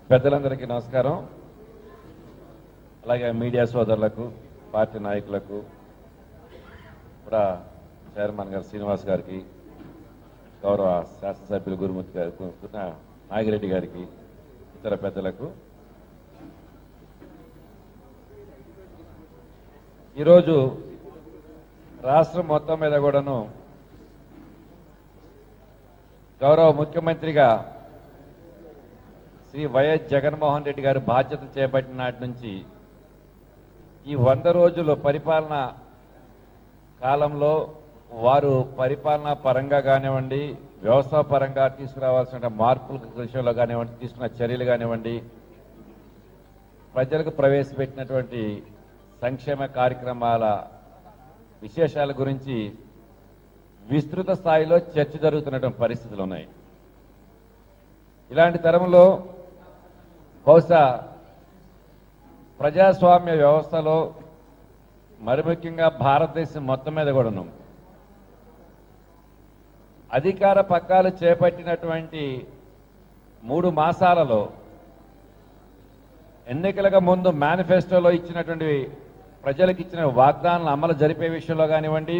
పెద్దలందరికీ నమస్కారం అలాగే మీడియా సోదరులకు పార్టీ నాయకులకు కూడా చైర్మన్ గారు శ్రీనివాస్ గారికి గౌరవ శాసనసభ్యులు గురుమూర్తి గారికి నాగిరెడ్డి గారికి ఇతర పెద్దలకు ఈరోజు రాష్ట్రం మొత్తం మీద కూడాను గౌరవ ముఖ్యమంత్రిగా శ్రీ వైఎస్ జగన్మోహన్ రెడ్డి గారు బాధ్యత చేపట్టిన నాటి నుంచి ఈ వంద రోజుల పరిపాలన కాలంలో వారు పరిపాలన పరంగా కానివ్వండి వ్యవస్థ పరంగా తీసుకురావాల్సిన మార్పుల విషయంలో కానివ్వండి తీసుకున్న చర్యలు కానివ్వండి ప్రజలకు ప్రవేశపెట్టినటువంటి సంక్షేమ కార్యక్రమాల విశేషాల గురించి విస్తృత స్థాయిలో చర్చ జరుగుతున్నటువంటి పరిస్థితులు ఉన్నాయి ఇలాంటి తరంలో బహుశా ప్రజాస్వామ్య వ్యవస్థలో మరి ముఖ్యంగా భారతదేశం మొత్తం మీద కూడాను అధికార పక్కాలు చేపట్టినటువంటి మూడు మాసాలలో ఎన్నికలకు ముందు మేనిఫెస్టోలో ఇచ్చినటువంటి ప్రజలకు ఇచ్చిన వాగ్దానాలను అమలు జరిపే విషయంలో కానివ్వండి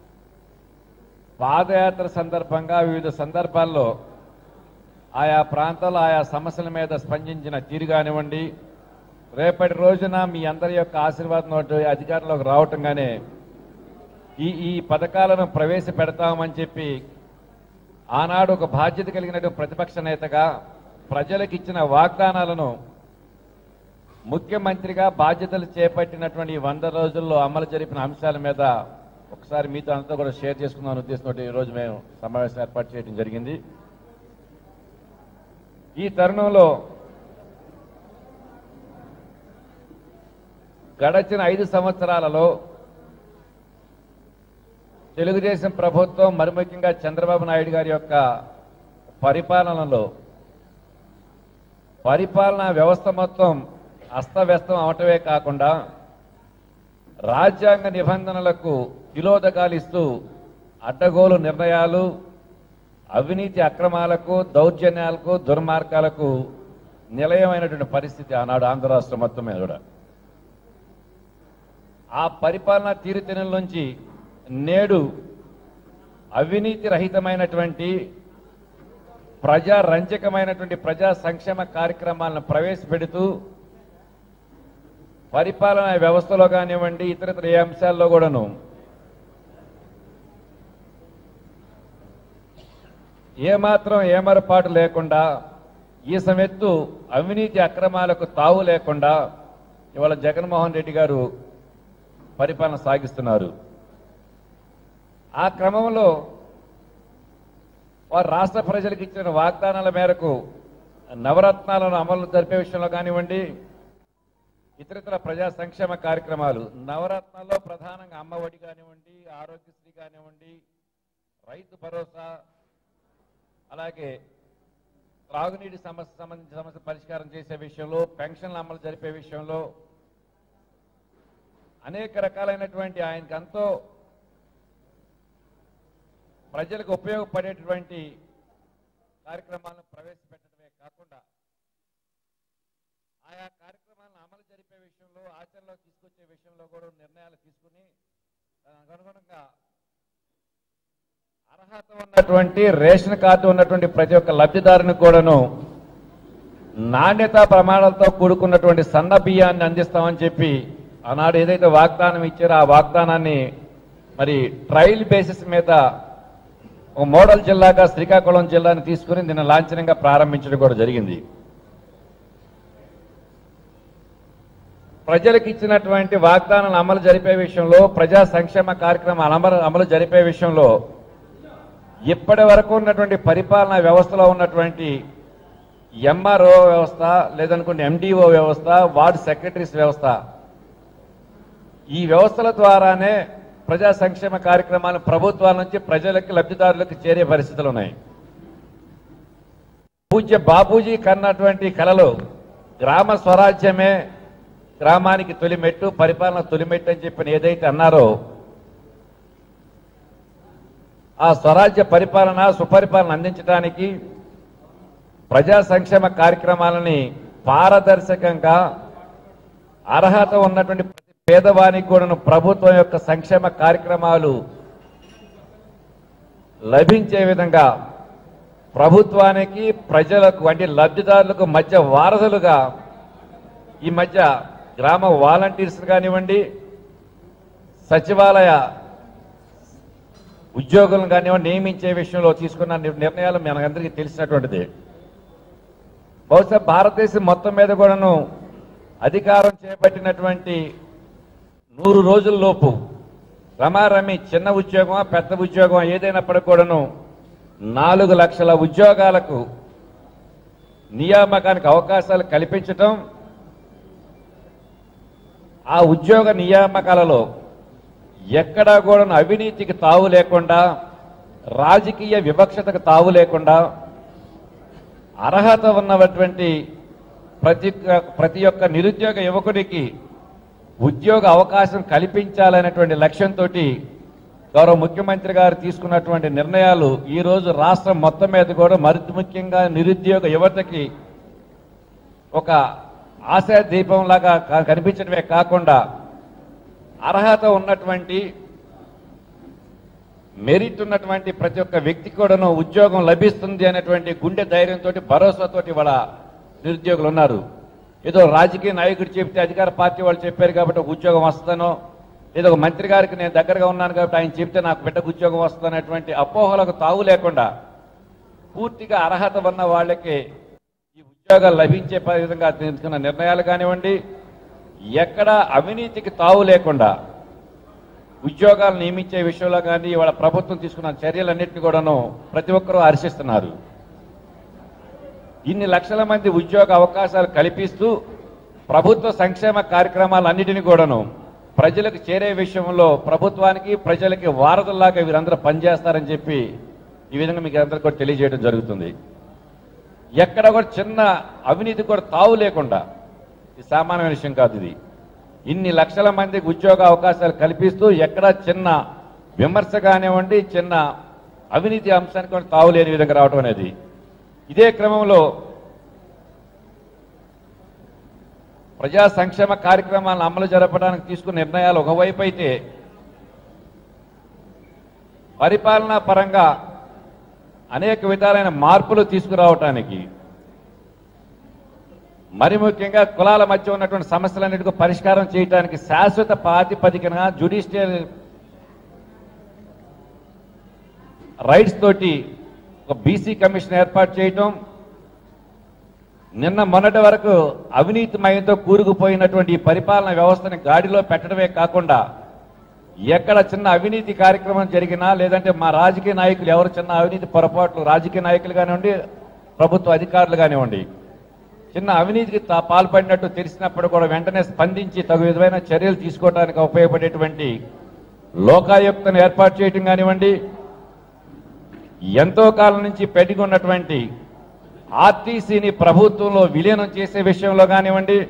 పాదయాత్ర సందర్భంగా వివిధ సందర్భాల్లో ఆయా ప్రాంతాల్లో ఆయా సమస్యల మీద స్పందించిన తీరు కానివ్వండి రేపటి రోజున మీ అందరి యొక్క ఆశీర్వాదం అధికారంలోకి రావటంగానే ఈ ఈ పథకాలను ప్రవేశపెడతామని చెప్పి ఆనాడు ఒక బాధ్యత కలిగినటువంటి ప్రతిపక్ష నేతగా ప్రజలకు ఇచ్చిన వాగ్దానాలను ముఖ్యమంత్రిగా బాధ్యతలు చేపట్టినటువంటి ఈ వంద రోజుల్లో అమలు జరిపిన అంశాల మీద ఒకసారి మీతో అంతా కూడా షేర్ చేసుకుందాం ఉద్దేశంతో ఈ రోజు మేము సమావేశం ఏర్పాటు చేయడం జరిగింది ఈ తరుణంలో గడచిన ఐదు సంవత్సరాలలో తెలుగుదేశం ప్రభుత్వం మరి ముఖ్యంగా చంద్రబాబు నాయుడు గారి యొక్క పరిపాలనలో పరిపాలనా వ్యవస్థ మొత్తం అస్తవ్యస్తం అవటమే కాకుండా రాజ్యాంగ నిబంధనలకు తిలోదకాలు ఇస్తూ అడ్డగోలు నిర్ణయాలు అవినీతి అక్రమాలకు దౌర్జన్యాలకు దుర్మార్గాలకు నిలయమైనటువంటి పరిస్థితి ఆనాడు ఆంధ్ర రాష్ట్రం మొత్తం మీద కూడా ఆ పరిపాలనా తీరుతెన్నుల నుంచి నేడు అవినీతి రహితమైనటువంటి ప్రజా రంజకమైనటువంటి ప్రజా సంక్షేమ కార్యక్రమాలను ప్రవేశపెడుతూ పరిపాలనా వ్యవస్థలో కానివ్వండి ఇతరితర ఏ అంశాల్లో కూడాను ఏమాత్రం ఏమరపాటు లేకుండా ఈ సమెత్తు అవినీతి అక్రమాలకు తావు లేకుండా ఇవాళ జగన్మోహన్ రెడ్డి గారు పరిపాలన సాగిస్తున్నారు ఆ క్రమంలో వారు రాష్ట్ర ప్రజలకు ఇచ్చిన వాగ్దానాల మేరకు నవరత్నాలను అమలు జరిపే విషయంలో కానివ్వండి ఇతరితర ప్రజా సంక్షేమ కార్యక్రమాలు నవరత్నాల్లో ప్రధానంగా అమ్మఒడి కానివ్వండి ఆరోగ్యశ్రీ కానివ్వండి రైతు భరోసా అలాగే త్రాగునీటి సమస్య సంబంధించిన సమస్య పరిష్కారం చేసే విషయంలో పెన్షన్లు అమలు జరిపే విషయంలో అనేక రకాలైనటువంటి ఆయనకు ఎంతో ప్రజలకు ఉపయోగపడేటువంటి కార్యక్రమాలను ప్రవేశపెట్టడమే కాకుండా ఆయా కార్యక్రమాలను అమలు జరిపే విషయంలో ఆచరణలో తీసుకొచ్చే విషయంలో కూడా నిర్ణయాలు తీసుకుని దానికి అనుగుణంగా అర్హత ఉన్నటువంటి రేషన్ కార్డు ఉన్నటువంటి ప్రతి ఒక్క లబ్ధిదారుని కూడాను నాణ్యత ప్రమాణాలతో కూడుకున్నటువంటి సన్న బియ్యాన్ని అందిస్తామని చెప్పి ఆనాడు ఏదైతే వాగ్దానం ఇచ్చారో ఆ వాగ్దానాన్ని మరి ట్రయల్ బేసిస్ మీద ఒక మోడల్ జిల్లాగా శ్రీకాకుళం జిల్లాని తీసుకుని నిన్న లాంఛనంగా ప్రారంభించడం కూడా జరిగింది ప్రజలకు ఇచ్చినటువంటి వాగ్దానాలను అమలు జరిపే విషయంలో ప్రజా సంక్షేమ కార్యక్రమాలు అమలు అమలు జరిపే విషయంలో ఇప్పటి వరకు ఉన్నటువంటి పరిపాలనా వ్యవస్థలో ఉన్నటువంటి ఎంఆర్ఓ వ్యవస్థ లేదనుకుంటే ఎండిఓ వ్యవస్థ వార్డు సెక్రటరీస్ వ్యవస్థ ఈ వ్యవస్థల ద్వారానే ప్రజా సంక్షేమ కార్యక్రమాలు ప్రభుత్వాల నుంచి ప్రజలకి లబ్ధిదారులకు చేరే పరిస్థితులు ఉన్నాయి పూజ్య బాపూజీ కన్నటువంటి కళలు గ్రామ స్వరాజ్యమే గ్రామానికి తొలిమెట్టు పరిపాలన తొలిమెట్టు అని చెప్పిన ఏదైతే అన్నారో ఆ స్వరాజ్య పరిపాలన సుపరిపాలన అందించడానికి ప్రజా సంక్షేమ కార్యక్రమాలని పారదర్శకంగా అర్హత ఉన్నటువంటి ప్రతి పేదవానికి కూడా ప్రభుత్వం యొక్క సంక్షేమ కార్యక్రమాలు లభించే విధంగా ప్రభుత్వానికి ప్రజలకు అంటే లబ్ధిదారులకు మధ్య వారధులుగా ఈ మధ్య గ్రామ వాలంటీర్స్ కానివ్వండి సచివాలయ ఉద్యోగులను కానివ్వండి నియమించే విషయంలో తీసుకున్న నిర్- నిర్ణయాలు మనందరికీ తెలిసినటువంటిది బహుశా భారతదేశం మొత్తం మీద కూడాను అధికారం చేపట్టినటువంటి నూరు రోజుల్లోపు రమారమి చిన్న ఉద్యోగమా పెద్ద ఉద్యోగమా ఏదైనప్పటికీ కూడాను నాలుగు లక్షల ఉద్యోగాలకు నియామకానికి అవకాశాలు కల్పించటం ఆ ఉద్యోగ నియామకాలలో ఎక్కడా కూడా అవినీతికి తావు లేకుండా రాజకీయ వివక్షతకు తావు లేకుండా అర్హత ఉన్నటువంటి ప్రతి ప్రతి ఒక్క నిరుద్యోగ యువకుడికి ఉద్యోగ అవకాశం కల్పించాలనేటువంటి లక్ష్యంతో గౌరవ ముఖ్యమంత్రి గారు తీసుకున్నటువంటి నిర్ణయాలు ఈ రోజు రాష్ట్రం మొత్తం మీద కూడా మరి ముఖ్యంగా నిరుద్యోగ యువతకి ఒక ఆశా దీపంలాగా క- కనిపించడమే కాకుండా అర్హత ఉన్నటువంటి మెరిట్ ఉన్నటువంటి ప్రతి ఒక్క వ్యక్తి కూడాను ఉద్యోగం లభిస్తుంది అనేటువంటి గుండె ధైర్యంతో భరోసాతోటి వాళ్ళ నిరుద్యోగులు ఉన్నారు ఏదో రాజకీయ నాయకుడు చెప్తే అధికార పార్టీ వాళ్ళు చెప్పారు కాబట్టి ఒక ఉద్యోగం వస్తానో ఏదో ఒక మంత్రి గారికి నేను దగ్గరగా ఉన్నాను కాబట్టి ఆయన చెప్తే నాకు బిడ్డకు ఉద్యోగం వస్తుంది అనేటువంటి అపోహలకు తావు లేకుండా పూర్తిగా అర్హత ఉన్న వాళ్ళకి ఈ ఉద్యోగాలు లభించే ప- విధంగా తీసుకున్న నిర్ణయాలు కానివ్వండి ఎక్కడ అవినీతికి తావు లేకుండా ఉద్యోగాలు నియమించే విషయంలో కానీ వాళ్ళ ప్రభుత్వం తీసుకున్న చర్యలన్నింటినీ కూడాను ప్రతి ఒక్కరూ హర్షిస్తున్నారు ఇన్ని లక్షల మంది ఉద్యోగ అవకాశాలు కల్పిస్తూ ప్రభుత్వ సంక్షేమ కార్యక్రమాలన్నిటినీ కూడాను ప్రజలకు చేరే విషయంలో ప్రభుత్వానికి ప్రజలకి వారధుల్లాగా వీరందరూ పనిచేస్తారని చెప్పి ఈ విధంగా మీకు అందరికీ కూడా తెలియజేయడం జరుగుతుంది ఎక్కడ కూడా చిన్న అవినీతి కూడా తావు లేకుండా ఇది సామాన్యమైన విషయం కాదు ఇది ఇన్ని లక్షల మందికి ఉద్యోగ అవకాశాలు కల్పిస్తూ ఎక్కడ చిన్న విమర్శ కానివ్వండి చిన్న అవినీతి అంశానికి కూడా తావు లేని విధంగా రావడం అనేది ఇదే క్రమంలో ప్రజా సంక్షేమ కార్యక్రమాలను అమలు జరపడానికి తీసుకున్న నిర్ణయాలు ఒకవైపు అయితే పరిపాలనా పరంగా అనేక విధాలైన మార్పులు తీసుకురావటానికి మరి ముఖ్యంగా కులాల మధ్య ఉన్నటువంటి సమస్యలన్నిటికీ పరిష్కారం చేయడానికి శాశ్వత ప్రాతిపదికన జ్యుడిషియల్ రైట్స్ తోటి ఒక బీసీ కమిషన్ ఏర్పాటు చేయటం నిన్న మొన్నటి వరకు అవినీతిమయంతో కూరుకుపోయినటువంటి ఈ పరిపాలన వ్యవస్థని గాడిలో పెట్టడమే కాకుండా ఎక్కడ చిన్న అవినీతి కార్యక్రమం జరిగినా లేదంటే మా రాజకీయ నాయకులు ఎవరు చిన్న అవినీతి పొరపాట్లు రాజకీయ నాయకులు కానివ్వండి ప్రభుత్వ అధికారులు కానివ్వండి చిన్న అవినీతికి తా- పాల్పడినట్టు తెలిసినప్పుడు కూడా వెంటనే స్పందించి తగు విధమైన చర్యలు తీసుకోవడానికి ఉపయోగపడేటువంటి లోకాయుక్తను ఏర్పాటు చేయటం కానివ్వండి ఎంతో కాలం నుంచి పెరిగి ఉన్నటువంటి ఆర్టీసీని ప్రభుత్వంలో విలీనం చేసే విషయంలో కానివ్వండి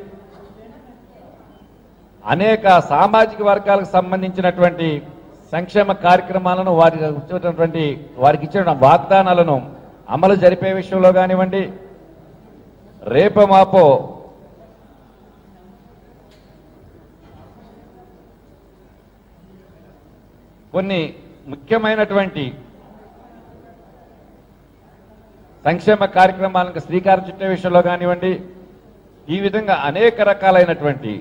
అనేక సామాజిక వర్గాలకు సంబంధించినటువంటి సంక్షేమ కార్యక్రమాలను వారికి ఇచ్చినటువంటి వారికి ఇచ్చిన వాగ్దానాలను అమలు జరిపే విషయంలో కానివ్వండి రేపో మాపో కొన్ని ముఖ్యమైనటువంటి సంక్షేమ కార్యక్రమాలకు శ్రీకారం చుట్టే విషయంలో కానివ్వండి ఈ విధంగా అనేక రకాలైనటువంటి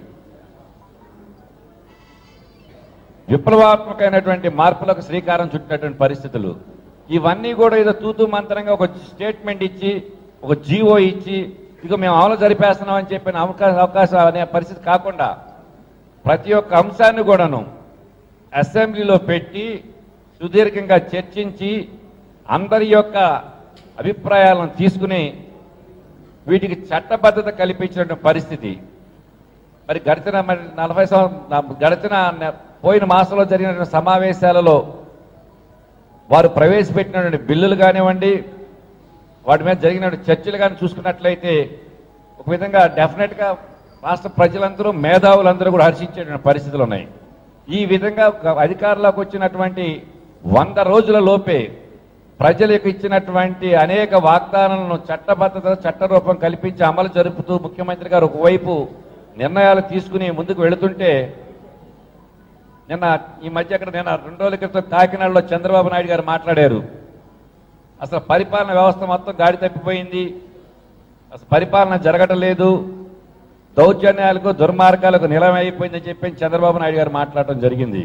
విప్లవాత్మకమైనటువంటి మార్పులకు శ్రీకారం చుట్టినటువంటి పరిస్థితులు ఇవన్నీ కూడా ఏదో తూతూ మంత్రంగా ఒక స్టేట్మెంట్ ఇచ్చి ఒక జీవో ఇచ్చి ఇక మేము అమలు జరిపేస్తున్నాం అని చెప్పిన అవకాశం అవకాశం అనే పరిస్థితి కాకుండా ప్రతి ఒక్క అంశాన్ని కూడాను అసెంబ్లీలో పెట్టి సుదీర్ఘంగా చర్చించి అందరి యొక్క అభిప్రాయాలను తీసుకుని వీటికి చట్టబద్ధత కల్పించిన పరిస్థితి మరి గడిచిన మరి నలభై సంవత్సరం గడిచిన నె- పోయిన మాసంలో జరిగిన సమావేశాలలో వారు ప్రవేశపెట్టినటువంటి బిల్లులు కానివ్వండి వాటి మీద జరిగిన చర్చలు కానీ చూసుకున్నట్లయితే ఒక విధంగా డెఫినెట్గా రాష్ట్ర ప్రజలందరూ మేధావులందరూ కూడా హర్షించేటువంటి పరిస్థితులు ఉన్నాయి ఈ విధంగా ఒక అధికారంలోకి వచ్చినటువంటి వంద రోజుల లోపే ప్రజలకు ఇచ్చినటువంటి అనేక వాగ్దానాలను చట్టబద్ధత చట్టరూపం కల్పించి అమలు జరుపుతూ ముఖ్యమంత్రి గారు ఒకవైపు నిర్ణయాలు తీసుకుని ముందుకు వెళుతుంటే నిన్న ఈ మధ్య అక్కడ నేను రెండు రోజుల క్రితం కాకినాడలో చంద్రబాబు నాయుడు గారు మాట్లాడారు అసలు పరిపాలన వ్యవస్థ మొత్తం గాడి తప్పిపోయింది అసలు పరిపాలన జరగటం లేదు దౌర్జన్యాలకు దుర్మార్గాలకు నిలమైపోయిందని చెప్పి చంద్రబాబు నాయుడు గారు మాట్లాడటం జరిగింది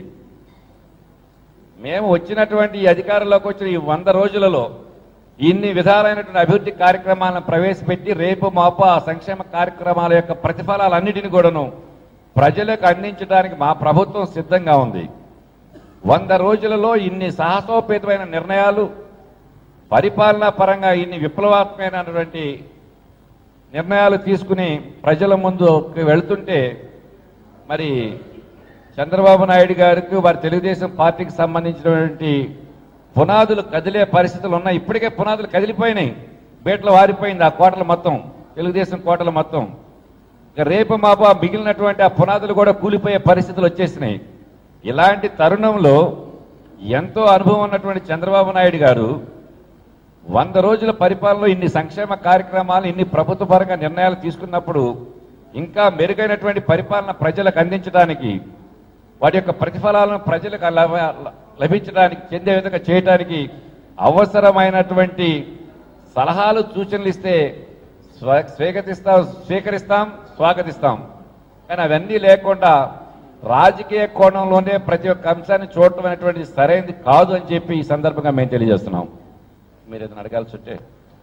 మేము వచ్చినటువంటి ఈ అధికారంలోకి వచ్చిన ఈ వంద రోజులలో ఇన్ని విధాలైనటువంటి అభివృద్ధి కార్యక్రమాలను ప్రవేశపెట్టి రేపు మాపు ఆ సంక్షేమ కార్యక్రమాల యొక్క ప్రతిఫలాలన్నిటిని కూడాను ప్రజలకు అందించడానికి మా ప్రభుత్వం సిద్ధంగా ఉంది వంద రోజులలో ఇన్ని సాహసోపేతమైన నిర్ణయాలు పరిపాలనా పరంగా ఇన్ని విప్లవాత్మకమైనటువంటి నిర్ణయాలు తీసుకుని ప్రజల ముందు వెళ్తుంటే మరి చంద్రబాబు నాయుడు గారికి వారి తెలుగుదేశం పార్టీకి సంబంధించినటువంటి పునాదులు కదిలే పరిస్థితులు ఉన్నాయి ఇప్పటికే పునాదులు కదిలిపోయినాయి బేట్లు వారిపోయింది ఆ కోటలు మొత్తం తెలుగుదేశం కోటలు మొత్తం ఇక రేపు మాప మిగిలినటువంటి ఆ పునాదులు కూడా కూలిపోయే పరిస్థితులు వచ్చేసినాయి ఇలాంటి తరుణంలో ఎంతో అనుభవం ఉన్నటువంటి చంద్రబాబు నాయుడు గారు వంద రోజుల పరిపాలనలో ఇన్ని సంక్షేమ కార్యక్రమాలు ఇన్ని ప్రభుత్వ పరంగా నిర్ణయాలు తీసుకున్నప్పుడు ఇంకా మెరుగైనటువంటి పరిపాలన ప్రజలకు అందించడానికి వాటి యొక్క ప్రతిఫలాలను ప్రజలకు లభ- లభించడానికి చెందే విధంగా చేయడానికి అవసరమైనటువంటి సలహాలు సూచనలు ఇస్తే స్వ- స్వీకరిస్తాం స్వీకరిస్తాం స్వాగతిస్తాం కానీ అవన్నీ లేకుండా రాజకీయ కోణంలోనే ప్రతి ఒక్క అంశాన్ని చూడటం అనేటువంటి సరైనది కాదు అని చెప్పి ఈ సందర్భంగా మేము తెలియజేస్తున్నాం మీరు ఏదైనా అడగాల్సి ఉంటే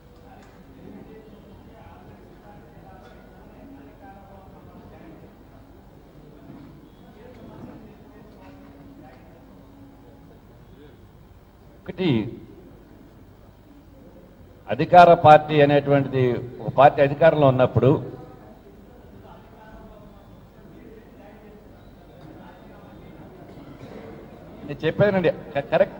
ఒకటి అధికార పార్టీ అనేటువంటిది ఒక పార్టీ అధికారంలో ఉన్నప్పుడు నేను చెప్పానండి క- కరెక్ట్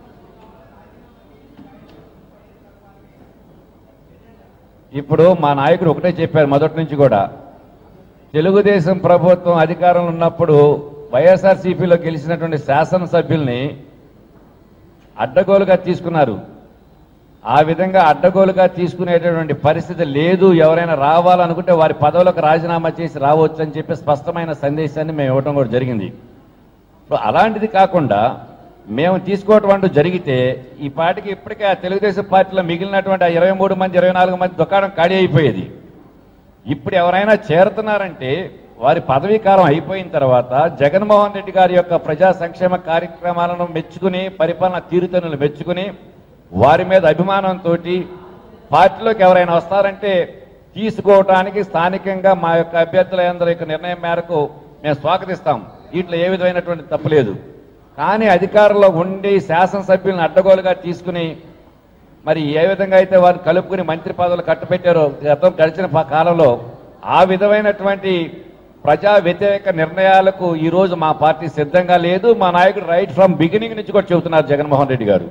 ఇప్పుడు మా నాయకుడు ఒకటే చెప్పారు మొదటి నుంచి కూడా తెలుగుదేశం ప్రభుత్వం అధికారంలో ఉన్నప్పుడు వైఎస్ఆర్సీపీలో గెలిచినటువంటి శాసనసభ్యుల్ని అడ్డగోలుగా తీసుకున్నారు ఆ విధంగా అడ్డగోలుగా తీసుకునేటటువంటి పరిస్థితి లేదు ఎవరైనా రావాలనుకుంటే వారి పదవులకు రాజీనామా చేసి రావచ్చు అని చెప్పి స్పష్టమైన సందేశాన్ని మేము ఇవ్వడం కూడా జరిగింది ఇప్పుడు అలాంటిది కాకుండా మేము తీసుకోవటం అంటూ జరిగితే ఈ పాటికి ఇప్పటికే ఆ తెలుగుదేశం పార్టీలో మిగిలినటువంటి ఆ ఇరవై మూడు మంది ఇరవై నాలుగు మంది దుకాణం ఖాళీ అయిపోయేది ఇప్పుడు ఎవరైనా చేరుతున్నారంటే వారి పదవీ కాలం అయిపోయిన తర్వాత జగన్మోహన్ రెడ్డి గారి యొక్క ప్రజా సంక్షేమ కార్యక్రమాలను మెచ్చుకుని పరిపాలన తీరుతెన్నులు మెచ్చుకుని వారి మీద అభిమానంతో పార్టీలోకి ఎవరైనా వస్తారంటే తీసుకోవటానికి స్థానికంగా మా యొక్క అభ్యర్థులందరి యొక్క నిర్ణయం మేరకు మేము స్వాగతిస్తాం వీటిలో ఏ విధమైనటువంటి తప్పులేదు కానీ అధికారంలో ఉండి శాసనసభ్యులను అడ్డగోలుగా తీసుకుని మరి ఏ విధంగా అయితే వారిని కలుపుకుని మంత్రి పదవులు కట్టబెట్టారో గతం గడిచిన ప- కాలంలో ఆ విధమైనటువంటి ప్రజా వ్యతిరేక నిర్ణయాలకు ఈ రోజు మా పార్టీ సిద్ధంగా లేదు మా నాయకుడు రైట్ ఫ్రమ్ బిగినింగ్ నుంచి కూడా చెబుతున్నారు జగన్మోహన్ రెడ్డి గారు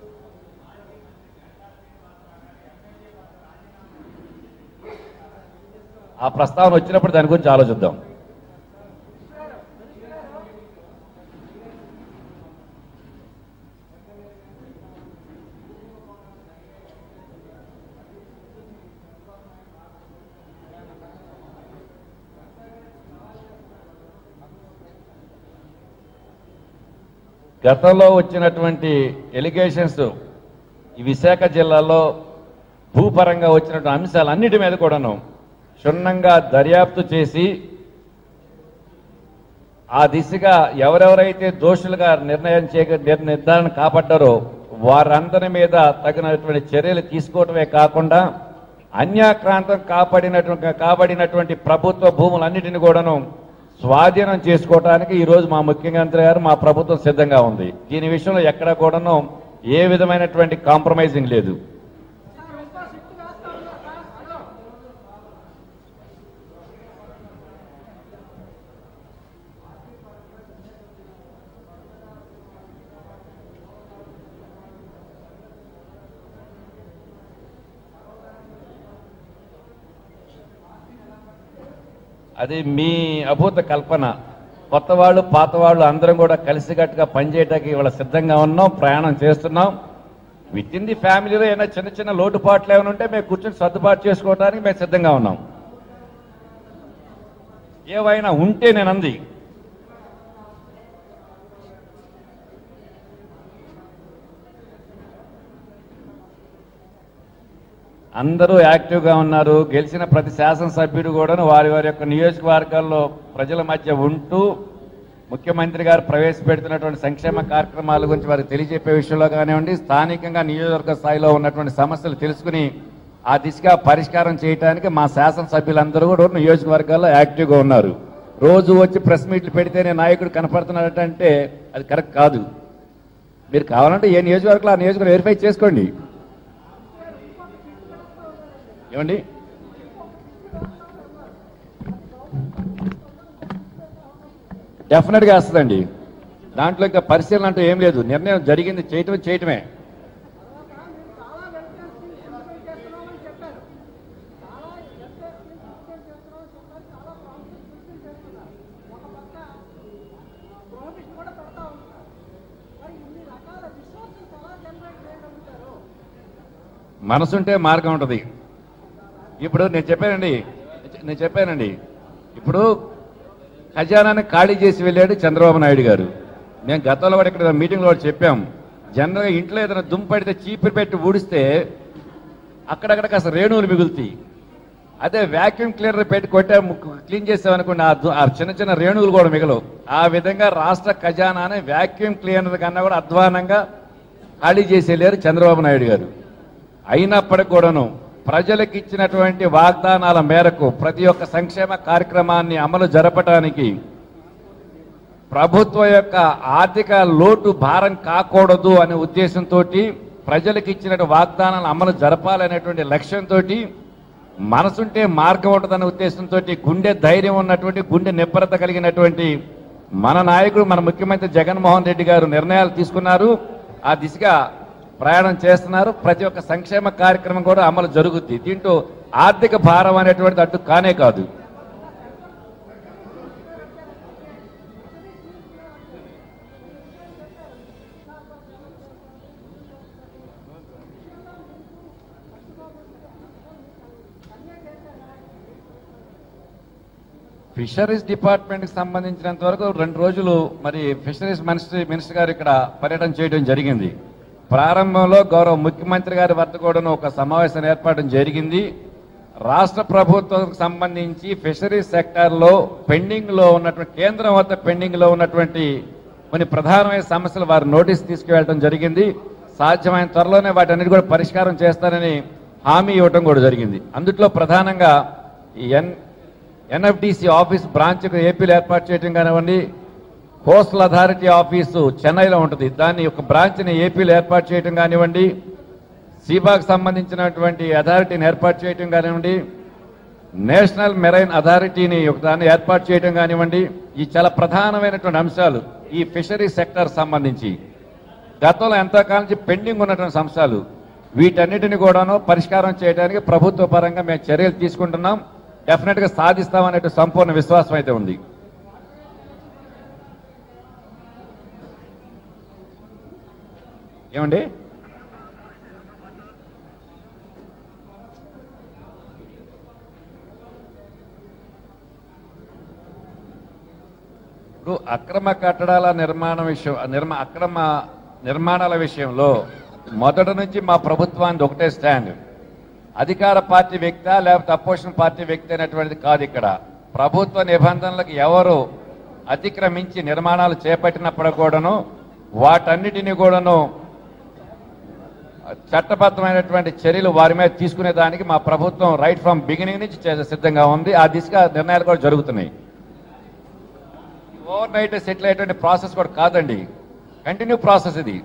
ఆ ప్రస్తావన వచ్చినప్పుడు దాని గురించి ఆలోచిద్దాం గతంలో వచ్చినటువంటి ఎలిగేషన్స్ ఈ విశాఖ జిల్లాలో భూపరంగా వచ్చినటువంటి అంశాలన్నిటి మీద కూడాను క్షుణ్ణంగా దర్యాప్తు చేసి ఆ దిశగా ఎవరెవరైతే దోషులుగా నిర్ణయం చేయ నిర్- నిర్ధారణ కాపాడ్డారో వారందరి మీద తగినటువంటి చర్యలు తీసుకోవటమే కాకుండా అన్యాక్రాంతం కాపాడినటువంటి కాబడినటువంటి ప్రభుత్వ భూములన్నిటిని కూడాను స్వాధీనం చేసుకోవడానికి ఈ రోజు మా ముఖ్యమంత్రి గారు మా ప్రభుత్వం సిద్ధంగా ఉంది దీని విషయంలో ఎక్కడ కూడాను ఏ విధమైనటువంటి కాంప్రమైజింగ్ లేదు అది మీ అభూత కల్పన కొత్త వాళ్ళు పాత వాళ్ళు అందరం కూడా కలిసికట్టుగా పనిచేయడానికి ఇవాళ సిద్ధంగా ఉన్నాం ప్రయాణం చేస్తున్నాం విత్ ఇన్ ది ఫ్యామిలీలో ఏమైనా చిన్న చిన్న లోటుపాట్లు ఏమైనా ఉంటే మేము కూర్చొని సర్దుబాటు చేసుకోవడానికి మేము సిద్ధంగా ఉన్నాం ఏవైనా ఉంటే నేను అంది అందరూ యాక్టివ్గా ఉన్నారు గెలిచిన ప్రతి శాసనసభ్యుడు కూడా వారి వారి యొక్క నియోజకవర్గాల్లో ప్రజల మధ్య ఉంటూ ముఖ్యమంత్రి గారు ప్రవేశపెడుతున్నటువంటి సంక్షేమ కార్యక్రమాల గురించి వారికి తెలియజెప్పే విషయంలో కానివ్వండి స్థానికంగా నియోజకవర్గ స్థాయిలో ఉన్నటువంటి సమస్యలు తెలుసుకుని ఆ దిశగా పరిష్కారం చేయడానికి మా శాసనసభ్యులందరూ కూడా నియోజకవర్గాల్లో యాక్టివ్గా ఉన్నారు రోజు వచ్చి ప్రెస్ మీట్లు పెడితేనే నాయకుడు కనపడుతున్నాడంటే అది కరెక్ట్ కాదు మీరు కావాలంటే ఏ నియోజకవర్గంలో ఆ నియోజకవర్గం వెరిఫై చేసుకోండి ఏమండి డెఫినెట్గా వస్తుందండి దాంట్లో ఇంకా పరిశీలన అంటూ ఏం లేదు నిర్ణయం జరిగింది చేయటమే చేయటమే చాలా వెల్ఫేర్ స్కీమ్స్ ఇంప్లిమెంట్ చేస్తున్నామని చెప్పారు చాలా వెల్ఫేర్ స్కీమ్స్ ఇంప్లిమెంట్ చేస్తున్నామని చెప్పారు చాలా ప్రామిసెస్ ఫుల్ఫిల్ చేస్తున్నారు ఒక పక్క ప్రొహిబిషన్ కూడా పెడతా ఉంటున్నారు మరి ఇన్ని రకాల రిసోర్సెస్ ఎలా జనరేట్ చేయగలుగుతారు మనసుంటే మార్గం ఉంటుంది ఇప్పుడు నేను చెప్పానండి నేను చెప్పానండి ఇప్పుడు ఖజానాన్ని ఖాళీ చేసి వెళ్ళాడు చంద్రబాబు నాయుడు గారు మేము గతంలో కూడా ఇక్కడ మీటింగ్లో కూడా చెప్పాం జనరల్గా ఇంట్లో ఏదైనా దుమ్ము పడితే చీపురు పెట్టి ఊడిస్తే అక్కడక్కడ కాస్త రేణువులు మిగులుతాయి అదే వాక్యూమ్ క్లీనర్ పెట్టి కొట్టే క్లీన్ చేసామనుకోండి ఆ దు- ఆ చిన్న చిన్న రేణువులు కూడా మిగలవు ఆ విధంగా రాష్ట్ర ఖజానాని వాక్యూమ్ క్లీనర్ కన్నా కూడా అధ్వానంగా ఖాళీ చేసి వెళ్ళారు చంద్రబాబు నాయుడు గారు అయినప్పటికి కూడాను ప్రజలకు ఇచ్చినటువంటి వాగ్దానాల మేరకు ప్రతి ఒక్క సంక్షేమ కార్యక్రమాన్ని అమలు జరపడానికి ప్రభుత్వం యొక్క ఆర్థిక లోటు భారం కాకూడదు అనే ఉద్దేశంతో ప్రజలకు ఇచ్చిన వాగ్దానాలను అమలు జరపాలనేటువంటి లక్ష్యంతో మనసుంటే మార్గం ఉంటుందనే ఉద్దేశంతో గుండె ధైర్యం ఉన్నటువంటి గుండె నిబ్బరత కలిగినటువంటి మన నాయకుడు మన ముఖ్యమంత్రి జగన్మోహన్ రెడ్డి గారు నిర్ణయాలు తీసుకున్నారు ఆ దిశగా ప్రయాణం చేస్తున్నారు ప్రతి ఒక్క సంక్షేమ కార్యక్రమం కూడా అమలు జరుగుద్ది దీంట్లో ఆర్థిక భారం అనేటువంటిది అడ్డు కానే కాదు ఫిషరీస్ డిపార్ట్మెంట్కి సంబంధించినంత వరకు రెండు రోజులు మరి ఫిషరీస్ మినిస్ట్రీ మినిస్టర్ గారు ఇక్కడ పర్యటన చేయడం జరిగింది ప్రారంభంలో గౌరవ ముఖ్యమంత్రి గారి వద్ద కూడా ఒక సమావేశం ఏర్పాటు జరిగింది రాష్ట్ర ప్రభుత్వానికి సంబంధించి ఫిషరీస్ సెక్టార్లో పెండింగ్ లో ఉన్నటువంటి కేంద్రం వద్ద పెండింగ్ లో ఉన్నటువంటి కొన్ని ప్రధానమైన సమస్యలు వారి నోటీస్ తీసుకువెళ్ళడం జరిగింది సాధ్యమైన త్వరలోనే వాటన్నిటి కూడా పరిష్కారం చేస్తారని హామీ ఇవ్వడం కూడా జరిగింది అందుట్లో ప్రధానంగా ఈ ఎన్ ఎన్ఎఫ్డిసి ఆఫీస్ బ్రాంచ్ ఏపీలో ఏర్పాటు చేయడం కానివ్వండి కోస్టల్ అథారిటీ ఆఫీసు చెన్నైలో ఉంటుంది దాన్ని ఒక బ్రాంచ్ని ఏపీలో ఏర్పాటు చేయడం కానివ్వండి సీబాకు సంబంధించినటువంటి అథారిటీని ఏర్పాటు చేయడం కానివ్వండి నేషనల్ మెరైన్ అథారిటీని ఒక దాన్ని ఏర్పాటు చేయడం కానివ్వండి ఈ చాలా ప్రధానమైనటువంటి అంశాలు ఈ ఫిషరీ సెక్టర్ సంబంధించి గతంలో ఎంతకాలం నుంచి పెండింగ్ ఉన్నటువంటి అంశాలు వీటన్నిటిని కూడాను పరిష్కారం చేయడానికి ప్రభుత్వ పరంగా మేము చర్యలు తీసుకుంటున్నాం డెఫినెట్ గా సాధిస్తామనే సంపూర్ణ విశ్వాసం అయితే ఉంది ఏమండి ఇప్పుడు అక్రమ కట్టడాల నిర్మాణ విషయం నిర్మా అక్రమ నిర్మాణాల విషయంలో మొదటి నుంచి మా ప్రభుత్వానికి ఒకటే స్టాండ్ అధికార పార్టీ వ్యక్త లేకపోతే అపోజిషన్ పార్టీ వ్యక్తి అనేటువంటిది కాదు ఇక్కడ ప్రభుత్వ నిబంధనలకు ఎవరు అతిక్రమించి నిర్మాణాలు చేపట్టినప్పుడు కూడాను వాటన్నిటిని కూడాను చట్టబద్ధమైనటువంటి చర్యలు వారి మీద తీసుకునే దానికి మా ప్రభుత్వం రైట్ ఫ్రమ్ బిగినింగ్ నుంచి చే- సిద్ధంగా ఉంది ఆ దిశగా నిర్ణయాలు కూడా జరుగుతున్నాయి ఓవర్ నైట్ సెటిల్ అయ్యేటువంటి ప్రాసెస్ కూడా కాదండి కంటిన్యూ ప్రాసెస్ ఇది